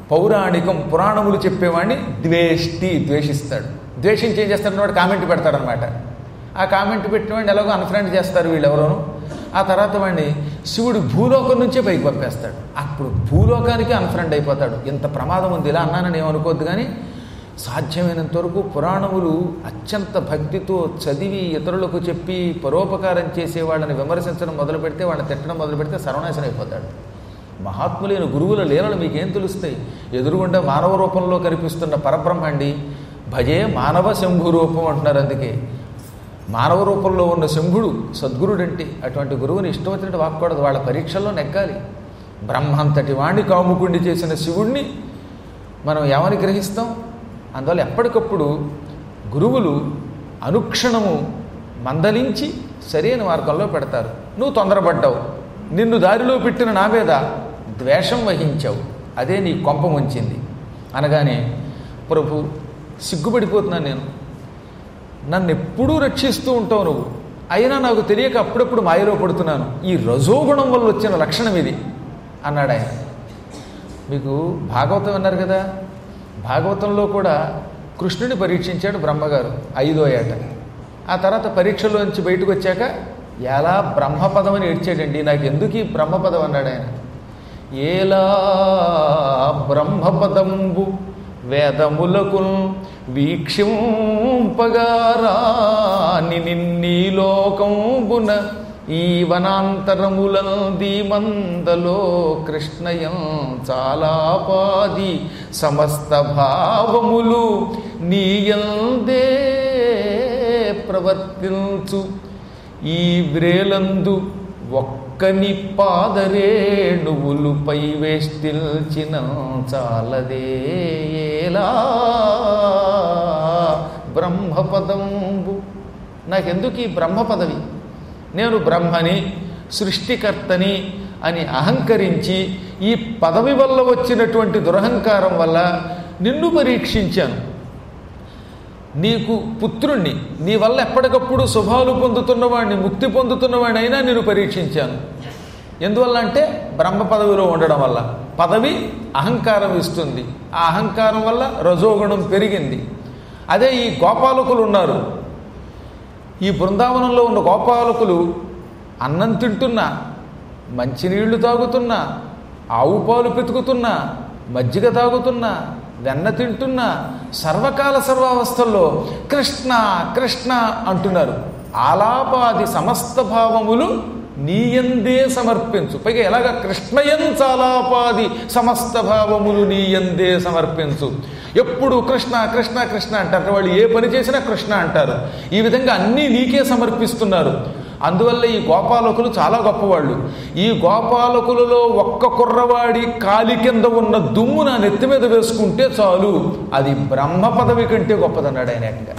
S1: పౌరాణికం పురాణములు చెప్పేవాడిని ద్వేష్టి ద్వేషిస్తాడు ద్వేషించి ఏం చేస్తాడు వాడు కామెంట్ పెడతాడనమాట ఆ కామెంట్ పెట్టిన వాడిని ఎలాగో అన్ఫ్రెండ్ చేస్తారు వీళ్ళు ఎవరోను ఆ తర్వాత వాడిని శివుడు భూలోకం నుంచే పైకి పంపేస్తాడు అప్పుడు భూలోకానికి అన్ఫ్రెండ్ అయిపోతాడు ఇంత ప్రమాదం ఉంది ఇలా అన్నానని ఏమనుకోవద్దు కానీ సాధ్యమైనంత వరకు పురాణములు అత్యంత భక్తితో చదివి ఇతరులకు చెప్పి పరోపకారం చేసే వాళ్ళని విమర్శించడం మొదలు పెడితే వాళ్ళని తిట్టడం మొదలు పెడితే సర్వనాశనం అయిపోతాడు మహాత్ములైన గురువుల లీలలు మీకేం తెలుస్తాయి ఎదురుగుండా మానవ రూపంలో కనిపిస్తున్న పరబ్రహ్మండి భజే మానవ శంభు రూపం అంటున్నారు అందుకే మానవ రూపంలో ఉన్న శంభుడు సద్గురుడంటే అటువంటి గురువుని ఇష్టం వచ్చినట్టు వాక్కూడదు వాళ్ళ పరీక్షల్లో నెగ్గాలి బ్రహ్మంతటి వాణ్ణి కాముకుండి చేసిన శివుణ్ణి మనం ఏమని గ్రహిస్తాం అందువల్ల ఎప్పటికప్పుడు గురువులు అనుక్షణము మందలించి సరైన మార్గంలో పెడతారు నువ్వు తొందరపడ్డావు నిన్ను దారిలో పెట్టిన నా మీద ద్వేషం వహించావు అదే నీ కొంప ముంచింది అనగానే ప్రభు సిగ్గుపడిపోతున్నాను నేను నన్ను ఎప్పుడూ రక్షిస్తూ ఉంటావు నువ్వు అయినా నాకు తెలియక అప్పుడప్పుడు మాయలో పడుతున్నాను ఈ రజోగుణం వల్ల వచ్చిన లక్షణం ఇది అన్నాడు ఆయన మీకు భాగవతం అన్నారు కదా భాగవతంలో కూడా కృష్ణుని పరీక్షించాడు బ్రహ్మగారు ఐదో ఏట ఆ తర్వాత పరీక్షలోంచి బయటకు వచ్చాక ఎలా బ్రహ్మపదం అని ఏడ్చాడండి నాకు ఎందుకు ఈ బ్రహ్మపదం అన్నాడు ఆయన ఏలా బ్రహ్మపదంబు వేదములకు వీక్షింపగారాని నిన్నీ లోకంబున ఈ వనాంతరములంది మందలో కృష్ణయం చాలాపాది సమస్త భావములు నీయందే ప్రవర్తించు ఈ వ్రేలందు ఒక్కని పాదరేణువులు పై వేష్టిల్చిన చాలదే ఏలా బ్రహ్మపదంబు నాకెందుకు ఈ బ్రహ్మ పదవి నేను బ్రహ్మని సృష్టికర్తని అని అహంకరించి ఈ పదవి వల్ల వచ్చినటువంటి దురహంకారం వల్ల నిన్ను పరీక్షించాను నీకు పుత్రుణ్ణి నీ వల్ల ఎప్పటికప్పుడు శుభాలు పొందుతున్నవాడిని ముక్తి పొందుతున్నవాడిని అయినా నేను పరీక్షించాను ఎందువల్ల అంటే బ్రహ్మ పదవిలో ఉండడం వల్ల పదవి అహంకారం ఇస్తుంది ఆ అహంకారం వల్ల రజోగుణం పెరిగింది అదే ఈ గోపాలకులు ఉన్నారు ఈ బృందావనంలో ఉన్న గోపాలకులు అన్నం తింటున్నా మంచినీళ్లు తాగుతున్నా ఆవు పాలు పెతుకుతున్నా మజ్జిగ తాగుతున్నా వెన్న తింటున్నా సర్వకాల సర్వావస్థల్లో కృష్ణ కృష్ణ అంటున్నారు ఆలాపాది సమస్త భావములు నీయందే సమర్పించు పైగా ఎలాగ కృష్ణయంచాలాపాది సమస్త భావములు నీయందే సమర్పించు ఎప్పుడు కృష్ణ కృష్ణ కృష్ణ అంటారు వాళ్ళు ఏ పని చేసినా కృష్ణ అంటారు ఈ విధంగా అన్నీ నీకే సమర్పిస్తున్నారు అందువల్ల ఈ గోపాలకులు చాలా గొప్పవాళ్ళు ఈ గోపాలకులలో ఒక్క కుర్రవాడి కాలి కింద ఉన్న దుమ్ము నా నెత్తి మీద వేసుకుంటే చాలు అది బ్రహ్మ పదవి కంటే గొప్పదన్నాడు ఆయన ఏకంగా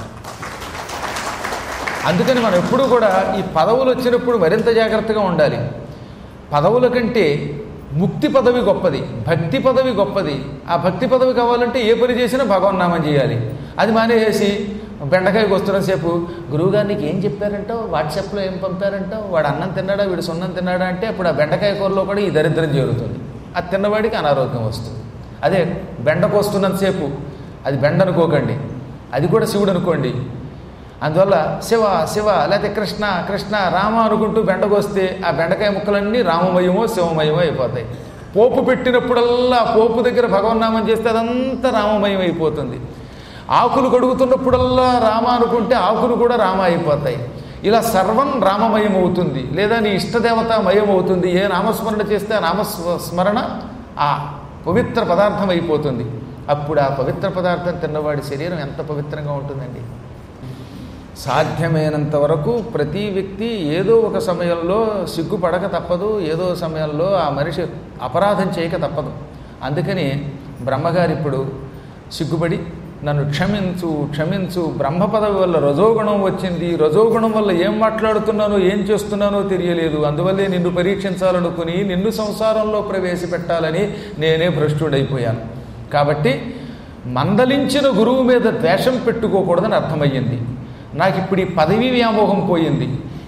S1: అందుకని మనం ఎప్పుడూ కూడా ఈ పదవులు వచ్చినప్పుడు మరింత జాగ్రత్తగా ఉండాలి పదవుల కంటే ముక్తి పదవి గొప్పది భక్తి పదవి గొప్పది ఆ భక్తి పదవి కావాలంటే ఏ పని చేసినా భగవన్నామం చేయాలి అది మానేసి బెండకాయకి వస్తున్న సేపు గురువుగారు నీకు ఏం చెప్పారంటావు వాట్సాప్లో ఏం పంపారంటావు వాడు అన్నం తిన్నాడా వీడు సున్నం తిన్నాడా అంటే అప్పుడు ఆ బెండకాయ కూరలో కూడా ఈ దరిద్రం చేరుతుంది అది తిన్నవాడికి అనారోగ్యం వస్తుంది అదే బెండకు వస్తున్నంతసేపు అది బెండ అనుకోకండి అది కూడా శివుడు అనుకోండి అందువల్ల శివ శివ లేకపోతే కృష్ణ కృష్ణ రామ అనుకుంటూ బెండకొస్తే ఆ బెండకాయ ముక్కలన్నీ రామమయమో శివమయమో అయిపోతాయి పోపు పెట్టినప్పుడల్లా పోపు దగ్గర భగవన్నామం చేస్తే అదంతా రామమయం అయిపోతుంది ఆకులు కడుగుతున్నప్పుడల్లా రామ అనుకుంటే ఆకులు కూడా రామ అయిపోతాయి ఇలా సర్వం రామమయం అవుతుంది లేదా నీ ఇష్టదేవత మయం అవుతుంది ఏ నామస్మరణ చేస్తే ఆ నామస్మరణ ఆ పవిత్ర పదార్థం అయిపోతుంది అప్పుడు ఆ పవిత్ర పదార్థం తిన్నవాడి శరీరం ఎంత పవిత్రంగా ఉంటుందండి సాధ్యమైనంత వరకు ప్రతి వ్యక్తి ఏదో ఒక సమయంలో సిగ్గుపడక తప్పదు ఏదో సమయంలో ఆ మనిషి అపరాధం చేయక తప్పదు అందుకని బ్రహ్మగారు ఇప్పుడు సిగ్గుపడి నన్ను క్షమించు క్షమించు బ్రహ్మ పదవి వల్ల రజోగుణం వచ్చింది రజోగుణం వల్ల ఏం మాట్లాడుతున్నానో ఏం చేస్తున్నానో తెలియలేదు అందువల్లే నిన్ను పరీక్షించాలనుకుని నిన్ను సంసారంలో ప్రవేశపెట్టాలని నేనే భ్రష్టుడైపోయాను కాబట్టి మందలించిన గురువు మీద ద్వేషం పెట్టుకోకూడదని అర్థమయ్యింది నాకు ఇప్పుడు ఈ పదవీ వ్యామోహం పోయింది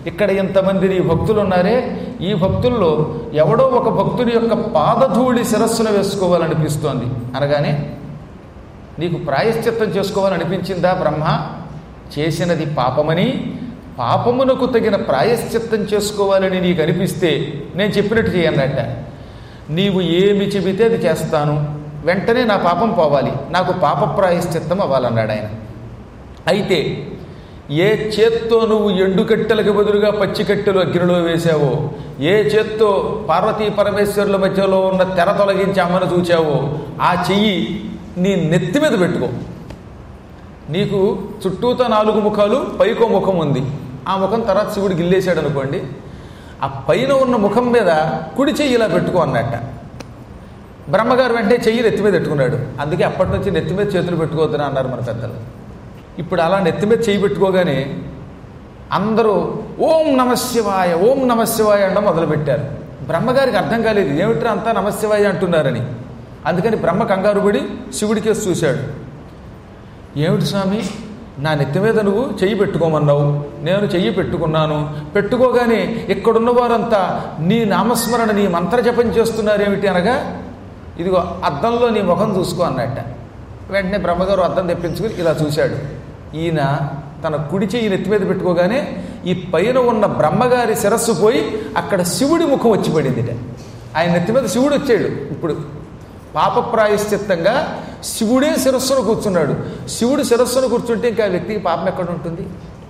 S1: ఇక్కడ ఇంతమంది నీ భక్తులు ఉన్నారే ఈ భక్తుల్లో ఎవడో ఒక భక్తుడి యొక్క పాదధూళి శిరస్సును వేసుకోవాలనిపిస్తోంది అనగానే నీకు ప్రాయశ్చిత్తం చేసుకోవాలనిపించిందా బ్రహ్మ చేసినది పాపమని పాపమునకు తగిన ప్రాయశ్చిత్తం చేసుకోవాలని నీకు అనిపిస్తే నేను చెప్పినట్టు చేయన్నట్ట నీవు ఏమి చెబితే అది చేస్తాను వెంటనే నా పాపం పోవాలి నాకు పాప ప్రాయశ్చిత్తం అవ్వాలన్నాడు ఆయన అయితే ఏ చేత్తో నువ్వు ఎండుకట్టెలకు బదులుగా పచ్చికట్టెలు అగ్నిలో వేశావో ఏ చేత్తో పార్వతీ పరమేశ్వరుల మధ్యలో ఉన్న తెర తొలగించి అమ్మను చూచావో ఆ చెయ్యి నీ నెత్తి మీద పెట్టుకో నీకు చుట్టూతో నాలుగు ముఖాలు పైకో ముఖం ఉంది ఆ ముఖం తర్వాత శివుడు గిల్లేశాడు అనుకోండి ఆ పైన ఉన్న ముఖం మీద కుడి చెయ్యి ఇలా పెట్టుకో అన్నట్ట బ్రహ్మగారు వెంటనే చెయ్యి నెత్తి మీద పెట్టుకున్నాడు అందుకే అప్పటి నుంచి నెత్తి మీద చేతులు పెట్టుకోవద్దని అన్నారు మన పెద్దలు ఇప్పుడు అలా నెత్తి మీద చేయి పెట్టుకోగానే అందరూ ఓం నమశివాయ ఓం నమశివాయ అనడం మొదలుపెట్టారు బ్రహ్మగారికి అర్థం కాలేదు ఏమిట్రా అంతా నమశివాయ అంటున్నారని అందుకని బ్రహ్మ కంగారు పడి శివుడికి చూశాడు ఏమిటి స్వామి నా నెత్తి మీద నువ్వు చెయ్యి పెట్టుకోమన్నావు నేను చెయ్యి పెట్టుకున్నాను పెట్టుకోగానే ఇక్కడున్న వారంతా నీ నామస్మరణ నీ మంత్రజపం చేస్తున్నారేమిటి అనగా ఇదిగో అద్దంలో నీ ముఖం చూసుకో అన్నట్ట వెంటనే బ్రహ్మగారు అద్దం తెప్పించుకుని ఇలా చూశాడు ఈయన తన కుడి చెయ్యి నెత్తి మీద పెట్టుకోగానే ఈ పైన ఉన్న బ్రహ్మగారి శిరస్సు పోయి అక్కడ శివుడి ముఖం వచ్చి పడిందిట ఆయన నెత్తి మీద శివుడు వచ్చాడు ఇప్పుడు పాప ప్రాయశ్చిత్తంగా శివుడే శిరస్సును కూర్చున్నాడు శివుడు శిరస్సును కూర్చుంటే ఇంకా ఆ వ్యక్తికి పాపం ఎక్కడ ఉంటుంది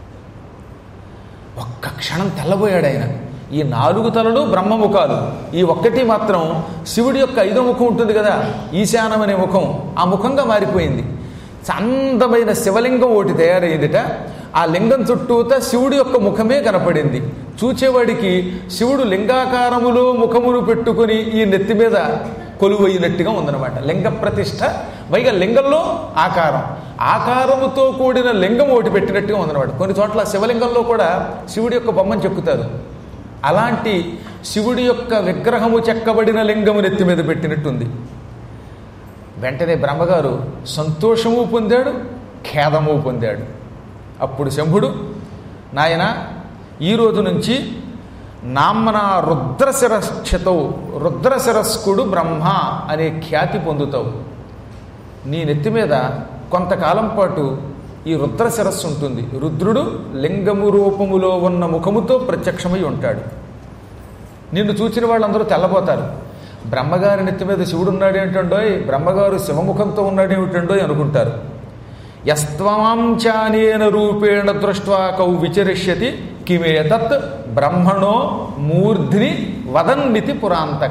S1: ఒక్క క్షణం తెల్లబోయాడు ఆయన ఈ నాలుగు తలలు బ్రహ్మముఖాలు ఈ ఒక్కటి మాత్రం శివుడి యొక్క ఐదో ముఖం ఉంటుంది కదా ఈశానం అనే ముఖం ఆ ముఖంగా మారిపోయింది అందమైన శివలింగం ఒకటి తయారైందిట ఆ లింగం చుట్టూత శివుడి యొక్క ముఖమే కనపడింది చూచేవాడికి శివుడు లింగాకారములో ముఖమును పెట్టుకుని ఈ నెత్తి మీద కొలువైనట్టుగా ఉందన్నమాట లింగ ప్రతిష్ట పైగా లింగంలో ఆకారం ఆకారముతో కూడిన లింగం ఒకటి పెట్టినట్టుగా ఉందన్నమాట కొన్ని చోట్ల శివలింగంలో కూడా శివుడి యొక్క బొమ్మను చెక్కుతారు అలాంటి శివుడి యొక్క విగ్రహము చెక్కబడిన లింగము నెత్తి మీద పెట్టినట్టుంది వెంటనే బ్రహ్మగారు సంతోషము పొందాడు ఖేదము పొందాడు అప్పుడు శంభుడు నాయన ఈ రోజు నుంచి నామ్మన రుద్రశిరక్షతవు రుద్రశిరస్కుడు బ్రహ్మ అనే ఖ్యాతి పొందుతావు నీ నెత్తి మీద కొంతకాలం పాటు ఈ రుద్రశిరస్సు ఉంటుంది రుద్రుడు లింగము రూపములో ఉన్న ముఖముతో ప్రత్యక్షమై ఉంటాడు నిన్ను చూచిన వాళ్ళందరూ తెల్లబోతారు బ్రహ్మగారి నెత్తి మీద శివుడు ఉన్నాడు ఏమిటండోయ్ బ్రహ్మగారు శివముఖంతో ఉన్నాడు ఏమిటండోయ్ అనుకుంటారు యస్త్వాంచానేన రూపేణ దృష్ట్వా కౌ విచరిష్యతి కిమేతత్ బ్రహ్మణో మూర్ధ్ని వదన్నితి పురాంతక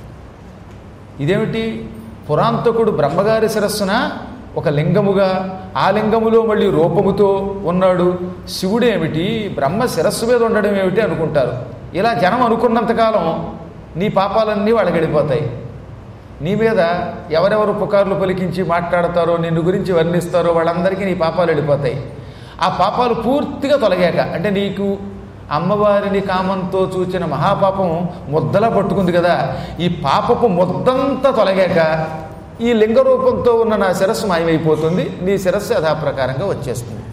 S1: ఇదేమిటి పురాంతకుడు బ్రహ్మగారి శిరస్సున ఒక లింగముగా ఆ లింగములో మళ్ళీ రూపముతో ఉన్నాడు శివుడేమిటి బ్రహ్మ శిరస్సు మీద ఉండడం ఏమిటి అనుకుంటారు ఇలా జనం అనుకున్నంతకాలం నీ పాపాలన్నీ వాళ్ళకి వెళ్ళిపోతాయి నీ మీద ఎవరెవరు పుకార్లు పలికించి మాట్లాడతారో నిన్ను గురించి వర్ణిస్తారో వాళ్ళందరికీ నీ పాపాలు వెళ్ళిపోతాయి ఆ పాపాలు పూర్తిగా తొలగాక అంటే నీకు అమ్మవారిని కామంతో చూచిన మహాపాపం ముద్దలా పట్టుకుంది కదా ఈ పాపపు ముద్దంతా తొలగాక ఈ లింగ రూపంతో ఉన్న నా శిరస్సు మాయమైపోతుంది నీ శిరస్సు యథాప్రకారంగా వచ్చేస్తుంది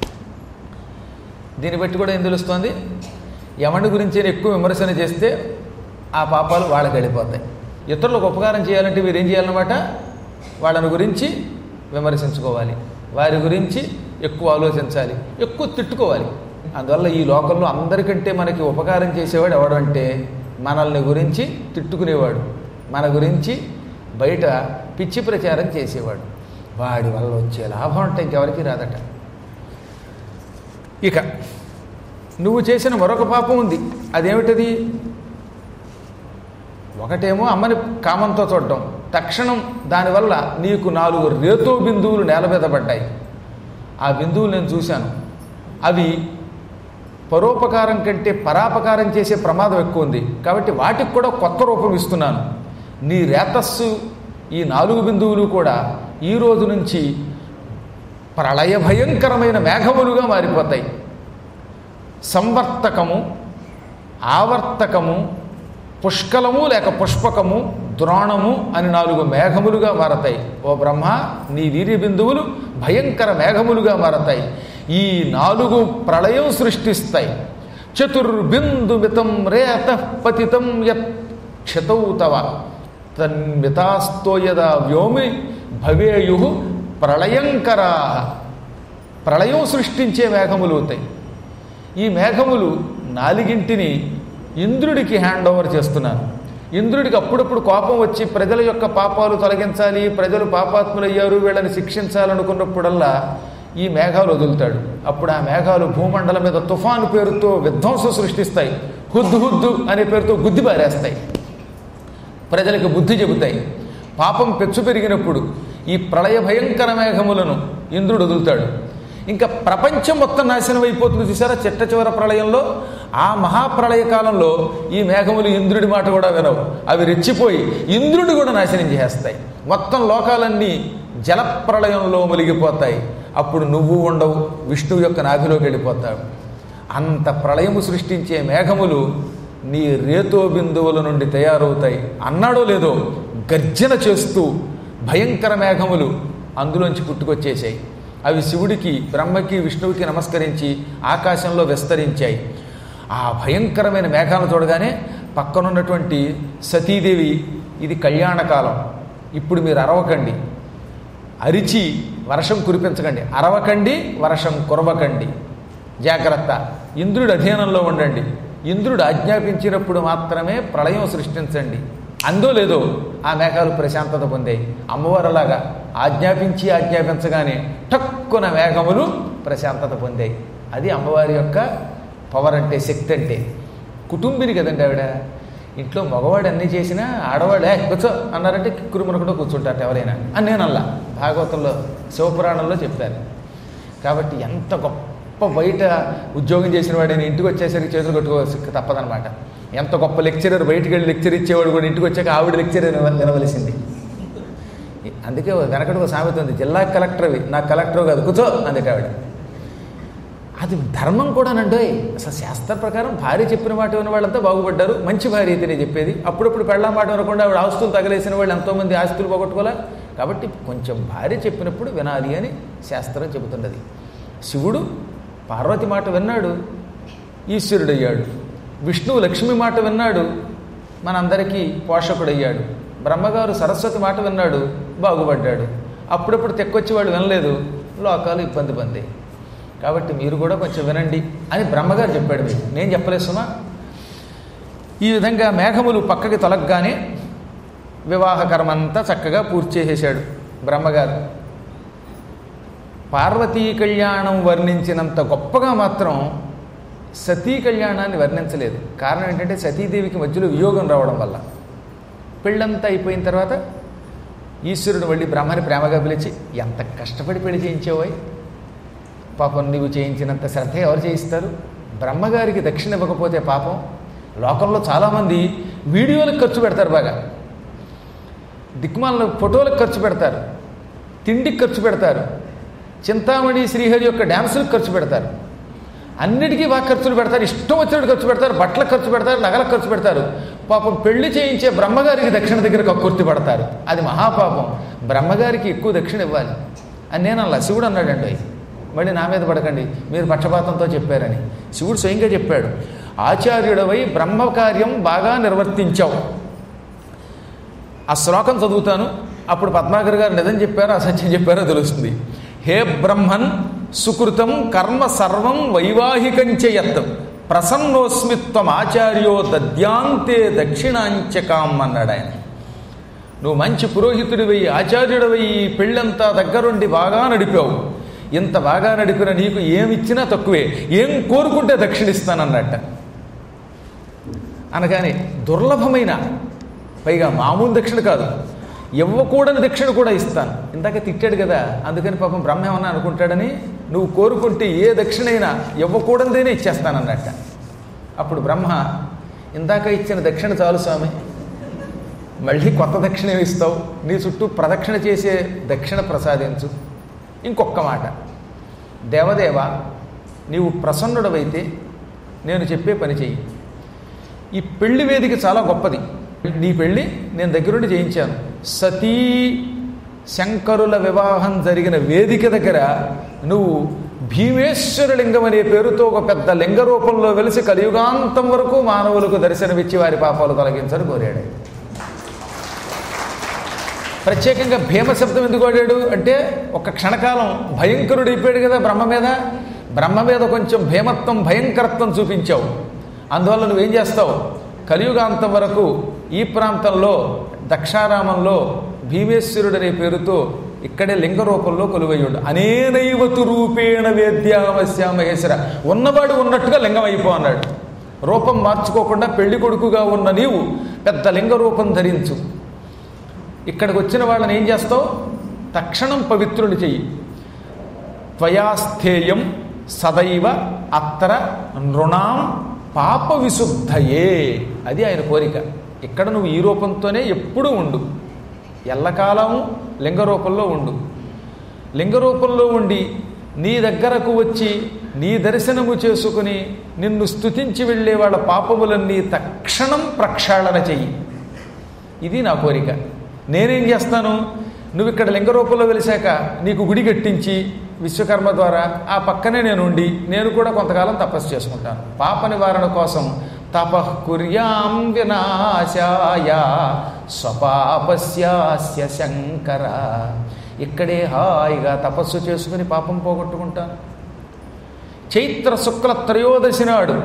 S1: దీన్ని బట్టి కూడా ఏం తెలుస్తోంది యమని గురించి ఎక్కువ విమర్శన చేస్తే ఆ పాపాలు వాళ్ళకి వెళ్ళిపోతాయి ఇతరులకు ఉపకారం చేయాలంటే మీరు ఏం చేయాలన్నమాట వాళ్ళని గురించి విమర్శించుకోవాలి వారి గురించి ఎక్కువ ఆలోచించాలి ఎక్కువ తిట్టుకోవాలి అందువల్ల ఈ లోకంలో అందరికంటే మనకి ఉపకారం చేసేవాడు ఎవడంటే మనల్ని గురించి తిట్టుకునేవాడు మన గురించి బయట పిచ్చి ప్రచారం చేసేవాడు వాడి వల్ల వచ్చే లాభం అంటే ఇంకెవరికి రాదట ఇక నువ్వు చేసిన మరొక పాపం ఉంది అదేమిటది ఒకటేమో అమ్మని కామంతో చూడటం తక్షణం దానివల్ల నీకు నాలుగు రేతో బిందువులు నేల మీద పడ్డాయి ఆ బిందువులు నేను చూశాను అవి పరోపకారం కంటే పరాపకారం చేసే ప్రమాదం ఎక్కువ ఉంది కాబట్టి వాటికి కూడా కొత్త రూపం ఇస్తున్నాను నీ రేతస్సు ఈ నాలుగు బిందువులు కూడా ఈ రోజు నుంచి ప్రళయ భయంకరమైన మేఘములుగా మారిపోతాయి సంవర్తకము ఆవర్తకము పుష్కలము లేక పుష్పకము ద్రోణము అని నాలుగు మేఘములుగా మారతాయి ఓ బ్రహ్మ నీ వీర్య బిందువులు భయంకర మేఘములుగా మారతాయి ఈ నాలుగు ప్రళయం సృష్టిస్తాయి చతుర్బిందుమితం రేత పతితం యత్ క్షతౌ తవ తన్మితాస్తో యదా వ్యోమి భవేయు ప్రళయంకరా ప్రళయం సృష్టించే మేఘములు అవుతాయి ఈ మేఘములు నాలుగింటిని ఇంద్రుడికి హ్యాండ్ ఓవర్ చేస్తున్నాను ఇంద్రుడికి అప్పుడప్పుడు కోపం వచ్చి ప్రజల యొక్క పాపాలు తొలగించాలి ప్రజలు పాపాత్ములయ్యారు వీళ్ళని శిక్షించాలనుకున్నప్పుడల్లా ఈ మేఘాలు వదులుతాడు అప్పుడు ఆ మేఘాలు భూమండలం మీద తుఫాను పేరుతో విధ్వంసం సృష్టిస్తాయి హుద్దు హుద్దు అనే పేరుతో గుద్ది పారేస్తాయి ప్రజలకు బుద్ధి చెబుతాయి పాపం పెచ్చు పెరిగినప్పుడు ఈ ప్రళయ భయంకర మేఘములను ఇంద్రుడు వదులుతాడు ఇంకా ప్రపంచం మొత్తం నాశనం అయిపోతుంది చూసారా చిట్ట చివర ప్రళయంలో ఆ మహాప్రళయ కాలంలో ఈ మేఘములు ఇంద్రుడి మాట కూడా వినవు అవి రెచ్చిపోయి ఇంద్రుడు కూడా నాశనం చేస్తాయి మొత్తం లోకాలన్నీ జలప్రళయంలో మునిగిపోతాయి అప్పుడు నువ్వు ఉండవు విష్ణువు యొక్క నాభిలోకి వెళ్ళిపోతావు అంత ప్రళయము సృష్టించే మేఘములు నీ రేతో బిందువుల నుండి తయారవుతాయి అన్నాడో లేదో గర్జన చేస్తూ భయంకర మేఘములు అందులోంచి పుట్టుకొచ్చేసాయి అవి శివుడికి బ్రహ్మకి విష్ణువుకి నమస్కరించి ఆకాశంలో విస్తరించాయి ఆ భయంకరమైన మేఘాలను చూడగానే పక్కనున్నటువంటి సతీదేవి ఇది కళ్యాణకాలం ఇప్పుడు మీరు అరవకండి అరిచి వర్షం కురిపించకండి అరవకండి వర్షం కురవకండి జాగ్రత్త ఇంద్రుడి అధీనంలో ఉండండి ఇంద్రుడు ఆజ్ఞాపించినప్పుడు మాత్రమే ప్రళయం సృష్టించండి అందో లేదో ఆ మేఘాలు ప్రశాంతత పొందాయి అమ్మవారులాగా ఆజ్ఞాపించి ఆజ్ఞాపించగానే టక్కున మేఘములు ప్రశాంతత పొందాయి అది అమ్మవారి యొక్క పవర్ అంటే శక్తి అంటే కుటుంబిని కదండి ఆవిడ ఇంట్లో మగవాడు అన్నీ చేసినా ఆడవాడు ఏ కూర్చో అన్నారంటే కిక్కురుమనకుండా కూర్చుంటారట ఎవరైనా అని నేను అల్లా భాగవతంలో శివపురాణంలో చెప్పారు కాబట్టి ఎంత గొప్ప బయట ఉద్యోగం చేసిన వాడైనా ఇంటికి వచ్చేసరికి చేతులు కట్టుకోవాల్సి తప్పదనమాట ఎంత గొప్ప లెక్చరర్ బయటికి వెళ్ళి లెక్చర్ ఇచ్చేవాడు కూడా ఇంటికి వచ్చాక ఆవిడ లెక్చర్ వినవలసింది అందుకే వెనకటి ఒక సామెత ఉంది జిల్లా కలెక్టర్వి నాకు కలెక్టర్ కాదు కూర్చో అందుకే ఆవిడ అది ధర్మం కూడానండి అసలు శాస్త్ర ప్రకారం భార్య చెప్పిన మాట విన్న వాళ్ళంతా బాగుపడ్డారు మంచి భార్య అయితేనే చెప్పేది అప్పుడప్పుడు పెళ్ళ మాట వినకుండా ఆవిడ ఆస్తులు తగలేసిన వాళ్ళు ఎంతోమంది ఆస్తులు పోగొట్టుకోలే కాబట్టి కొంచెం భార్య చెప్పినప్పుడు వినాలి అని శాస్త్రం చెబుతున్నది శివుడు పార్వతి మాట విన్నాడు ఈశ్వరుడయ్యాడు విష్ణువు లక్ష్మి మాట విన్నాడు మనందరికీ పోషకుడయ్యాడు బ్రహ్మగారు సరస్వతి మాట విన్నాడు బాగుపడ్డాడు అప్పుడప్పుడు తెక్కొచ్చి వాడు వినలేదు లోకాలు ఇబ్బంది పొందాయి కాబట్టి మీరు కూడా కొంచెం వినండి అని బ్రహ్మగారు చెప్పాడు మీకు నేను చెప్పలేదు సుమా ఈ విధంగా మేఘములు పక్కకి తొలగగానే వివాహ కర్మంతా చక్కగా పూర్తి చేసేశాడు బ్రహ్మగారు పార్వతీ కళ్యాణం వర్ణించినంత గొప్పగా మాత్రం సతీ కళ్యాణాన్ని వర్ణించలేదు కారణం ఏంటంటే సతీదేవికి మధ్యలో వియోగం రావడం వల్ల పెళ్ళంతా అయిపోయిన తర్వాత ఈశ్వరుడు మళ్ళీ బ్రహ్మని ప్రేమగా పిలిచి ఎంత కష్టపడి పెళ్లి చేయించేవాయి పాపం నీవు చేయించినంత శ్రద్ధ ఎవరు చేయిస్తారు బ్రహ్మగారికి దక్షిణ ఇవ్వకపోతే పాపం లోకంలో చాలామంది వీడియోలకు ఖర్చు పెడతారు బాగా దిక్మాల ఫోటోలకు ఖర్చు పెడతారు తిండికి ఖర్చు పెడతారు చింతామణి శ్రీహరి యొక్క డ్యాన్సులకు ఖర్చు పెడతారు అన్నిటికీ బాగా ఖర్చులు పెడతారు ఇష్టం వచ్చినట్టు ఖర్చు పెడతారు బట్టలకు ఖర్చు పెడతారు నగలకు ఖర్చు పెడతారు పాపం పెళ్లి చేయించే బ్రహ్మగారికి దక్షిణ దగ్గర కక్కుర్తి పడతారు అది మహాపాపం బ్రహ్మగారికి ఎక్కువ దక్షిణ ఇవ్వాలి అని నేను అలా శివుడు అన్నాడండి మళ్ళీ నా మీద పడకండి మీరు పక్షపాతంతో చెప్పారని శివుడు స్వయంగా చెప్పాడు ఆచార్యుడవై బ్రహ్మకార్యం బాగా నిర్వర్తించావు ఆ శ్లోకం చదువుతాను అప్పుడు పద్మాకర్ గారు నిజం చెప్పారో అసత్యం చెప్పారో తెలుస్తుంది హే బ్రహ్మన్ సుకృతం కర్మ సర్వం వైవాహికంచయత్ ప్రసన్నోస్మిత్వం ఆచార్యో దద్యాంతే దక్షిణాంచకాం అన్నాడు ఆయన నువ్వు మంచి పురోహితుడివై ఆచార్యుడివై ఈ పెళ్ళంతా దగ్గరుండి బాగా నడిపావు ఇంత బాగా నడిపిన నీకు ఏమిచ్చినా తక్కువే ఏం కోరుకుంటే దక్షిణిస్తానన్నట్ట అనగానే దుర్లభమైన పైగా మామూలు దక్షిణ కాదు ఇవ్వకూడని దక్షిణ కూడా ఇస్తాను ఇందాక తిట్టాడు కదా అందుకని పాపం బ్రహ్మ ఏమన్నా అనుకుంటాడని నువ్వు కోరుకుంటే ఏ దక్షిణైనా ఇవ్వకూడనిదేనే ఇచ్చేస్తానన్నట్ట అప్పుడు బ్రహ్మ ఇందాక ఇచ్చిన దక్షిణ చాలు స్వామి మళ్ళీ కొత్త దక్షిణ ఏమి ఇస్తావు నీ చుట్టూ ప్రదక్షిణ చేసే దక్షిణ ప్రసాదించు ఇంకొక మాట దేవదేవ నీవు ప్రసన్నుడవైతే నేను చెప్పే పని చెయ్యి ఈ పెళ్లి వేదిక చాలా గొప్పది నీ పెళ్ళి నేను దగ్గరుండి చేయించాను సతీ శంకరుల వివాహం జరిగిన వేదిక దగ్గర నువ్వు భీమేశ్వర లింగం అనే పేరుతో ఒక పెద్ద లింగ రూపంలో వెలిసి కలియుగాంతం వరకు మానవులకు దర్శనమిచ్చి వారి పాపాలు తొలగించని కోరాడు ప్రత్యేకంగా భీమ శబ్దం ఎందుకు వాడాడు అంటే ఒక క్షణకాలం భయంకరుడు అయిపోయాడు కదా బ్రహ్మ మీద బ్రహ్మ మీద కొంచెం భీమత్వం భయంకరత్వం చూపించావు అందువల్ల నువ్వేం చేస్తావు కలియుగాంతం వరకు ఈ ప్రాంతంలో దక్షారామంలో భీమేశ్వరుడు అనే పేరుతో ఇక్కడే లింగ రూపంలో కొలువయ్యుడు అనేనైవతు రూపేణ వేద్యామస్య మహేశ్వర ఉన్నవాడు ఉన్నట్టుగా లింగం అయిపో అన్నాడు రూపం మార్చుకోకుండా పెళ్లి కొడుకుగా ఉన్న నీవు పెద్ద లింగ రూపం ధరించు ఇక్కడికి వచ్చిన వాళ్ళని ఏం చేస్తావు తక్షణం పవిత్రులు చెయ్యి త్వయాస్థేయం సదైవ అత్ర నృణాం పాప విశుద్ధయే అది ఆయన కోరిక ఇక్కడ నువ్వు ఈ రూపంతోనే ఎప్పుడూ ఉండు ఎల్లకాలము లింగ రూపంలో ఉండు లింగ రూపంలో ఉండి నీ దగ్గరకు వచ్చి నీ దర్శనము చేసుకుని నిన్ను స్తుతించి వెళ్ళే వాళ్ళ పాపములన్నీ తక్షణం ప్రక్షాళన చెయ్యి ఇది నా కోరిక నేనేం చేస్తాను నువ్వు ఇక్కడ లింగ రూపంలో వెలిశాక నీకు గుడి కట్టించి విశ్వకర్మ ద్వారా ఆ పక్కనే నేను ఉండి నేను కూడా కొంతకాలం తపస్సు చేసుకుంటాను పాప నివారణ కోసం తపః కుర్యాం వినాశాయ స్వపాపస్యాస్య శంకర ఇక్కడే హాయిగా తపస్సు చేసుకుని పాపం పోగొట్టుకుంటాను చైత్ర శుక్ల త్రయోదశి నాడు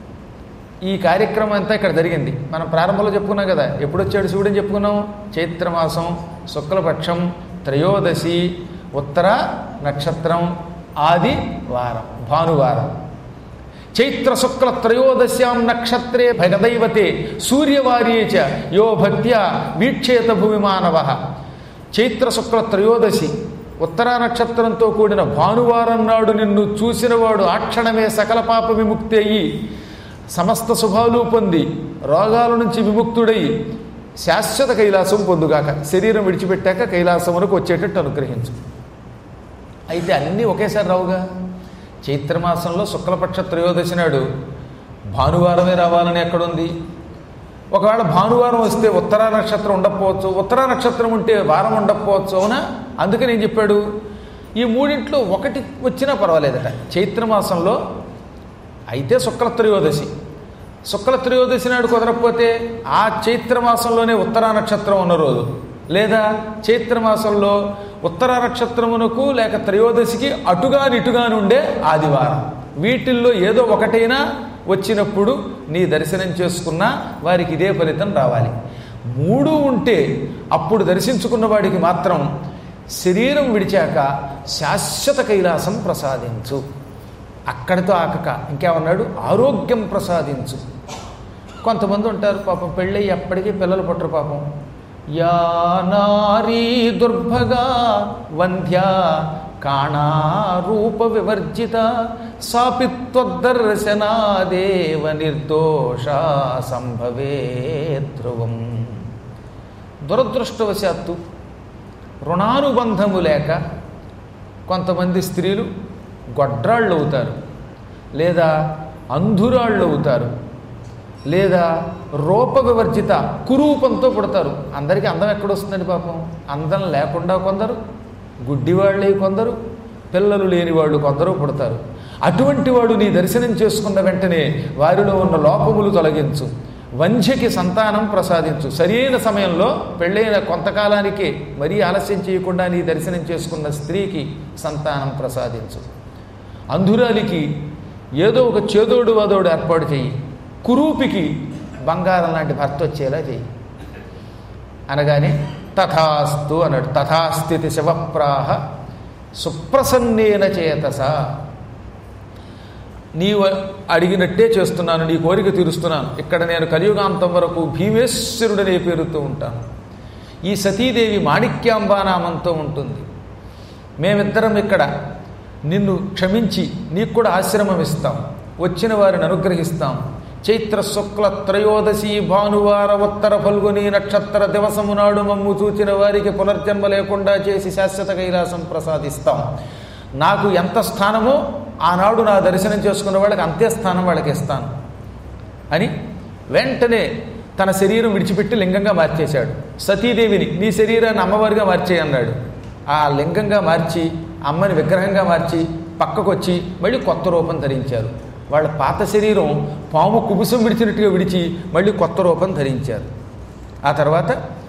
S1: ఈ కార్యక్రమం అంతా ఇక్కడ జరిగింది మనం ప్రారంభంలో చెప్పుకున్నాం కదా ఎప్పుడు వచ్చాడు శివుడని చెప్పుకున్నాం చైత్రమాసం శుక్లపక్షం త్రయోదశి ఉత్తర నక్షత్రం ఆది వారం భానువారం చైత్ర శుక్ల త్రయోదశ్యాం నక్షత్రే భగదైవతే సూర్యవార్యే చ యో భక్త్యా వీక్షేత భూమి మానవ చైత్ర శుక్ల త్రయోదశి ఉత్తరా నక్షత్రంతో కూడిన భానువారం నాడు నిన్ను చూసినవాడు ఆ క్షణమే సకల పాప విముక్తి అయ్యి సమస్త శుభాలు పొంది రోగాల నుంచి విముక్తుడై శాశ్వత కైలాసం పొందుగాక శరీరం విడిచిపెట్టాక కైలాసమునకు వచ్చేటట్టు అనుగ్రహించు అయితే అన్నీ ఒకేసారి రావుగా చైత్రమాసంలో శుక్లపక్ష త్రయోదశి నాడు భానువారమే రావాలని ఎక్కడుంది ఒకవేళ భానువారం వస్తే ఉత్తరా నక్షత్రం ఉండకపోవచ్చు ఉత్తరా నక్షత్రం ఉంటే వారం ఉండకపోవచ్చు అవునా అందుకని ఏం చెప్పాడు ఈ మూడింట్లో ఒకటి వచ్చినా పర్వాలేదట చైత్రమాసంలో అయితే శుక్ల త్రయోదశి శుక్ల త్రయోదశి నాడు కుదరకపోతే ఆ చైత్రమాసంలోనే ఉత్తరా నక్షత్రం ఉన్న రోజు లేదా చైత్రమాసంలో ఉత్తర నక్షత్రమునకు లేక త్రయోదశికి అటుగా నిటుగా నుండే ఆదివారం వీటిల్లో ఏదో ఒకటైనా వచ్చినప్పుడు నీ దర్శనం చేసుకున్నా వారికి ఇదే ఫలితం రావాలి మూడు ఉంటే అప్పుడు దర్శించుకున్న వాడికి మాత్రం శరీరం విడిచాక శాశ్వత కైలాసం ప్రసాదించు అక్కడితో ఆకక ఇంకేమన్నాడు ఆరోగ్యం ప్రసాదించు కొంతమంది ఉంటారు పాపం పెళ్ళయి అప్పటికీ పిల్లలు పుట్టరు పాపం యా నారీ దుర్భగా వంధ్యా కాణారూప వివర్జిత సాపిత్వదర్శనాదేవ నిర్దోష సంభవే ధ్రువం దురదృష్టవశాత్తు రుణానుబంధము లేక కొంతమంది స్త్రీలు గొడ్రాళ్ళు అవుతారు లేదా అంధురాళ్ళు అవుతారు లేదా రూప వివర్జిత కురూపంతో పుడతారు అందరికీ అందం ఎక్కడొస్తుందండి పాపం అందం లేకుండా కొందరు గుడ్డివాళ్ళే కొందరు పిల్లలు లేని వాళ్ళు కొందరు పుడతారు అటువంటి వాడు నీ దర్శనం చేసుకున్న వెంటనే వారిలో ఉన్న లోపములు తొలగించు వంధ్యకి సంతానం ప్రసాదించు సరైన సమయంలో పెళ్ళైన కొంతకాలానికి మరీ ఆలస్యం చేయకుండా నీ దర్శనం చేసుకున్న స్త్రీకి సంతానం ప్రసాదించు అంధురాలికి ఏదో ఒక చేదోడు వదోడు ఏర్పాటు చెయ్యి కురూపికి బంగారం లాంటి భర్త వచ్చేలా చెయ్యి అనగానే తథాస్తు అన్నాడు తథాస్థితి శివప్రాహ సుప్రసన్నేన చేతస నీవు అడిగినట్టే చేస్తున్నాను నీ కోరిక తీరుస్తున్నాను ఇక్కడ నేను కలియుగాంతం వరకు భీమేశ్వరుడనే పేరుతో ఉంటాను ఈ సతీదేవి మాణిక్యాంబా నామంతో ఉంటుంది మేమిద్దరం ఇక్కడ నిన్ను క్షమించి నీకు కూడా ఆశ్రమం ఇస్తాం వచ్చిన వారిని అనుగ్రహిస్తాం చైత్ర శుక్ల త్రయోదశి భానువార ఉత్తర ఫల్గుని నక్షత్ర దివసము నాడు మమ్ము చూచిన వారికి పునర్జన్మ లేకుండా చేసి శాశ్వత కైలాసం ప్రసాదిస్తాం నాకు ఎంత స్థానమో ఆనాడు నా దర్శనం చేసుకున్న వాళ్ళకి అంతే స్థానం వాళ్ళకి ఇస్తాను అని వెంటనే తన శరీరం విడిచిపెట్టి లింగంగా మార్చేశాడు సతీదేవిని నీ శరీరాన్ని అమ్మవారిగా మార్చేయి అన్నాడు ఆ లింగంగా మార్చి అమ్మని విగ్రహంగా మార్చి పక్కకు వచ్చి మళ్ళీ కొత్త రూపం ధరించారు వాళ్ళ పాత శరీరం పాము కుబుసం విడిచినట్టుగా విడిచి మళ్ళీ కొత్త రూపం ధరించారు ఆ తర్వాత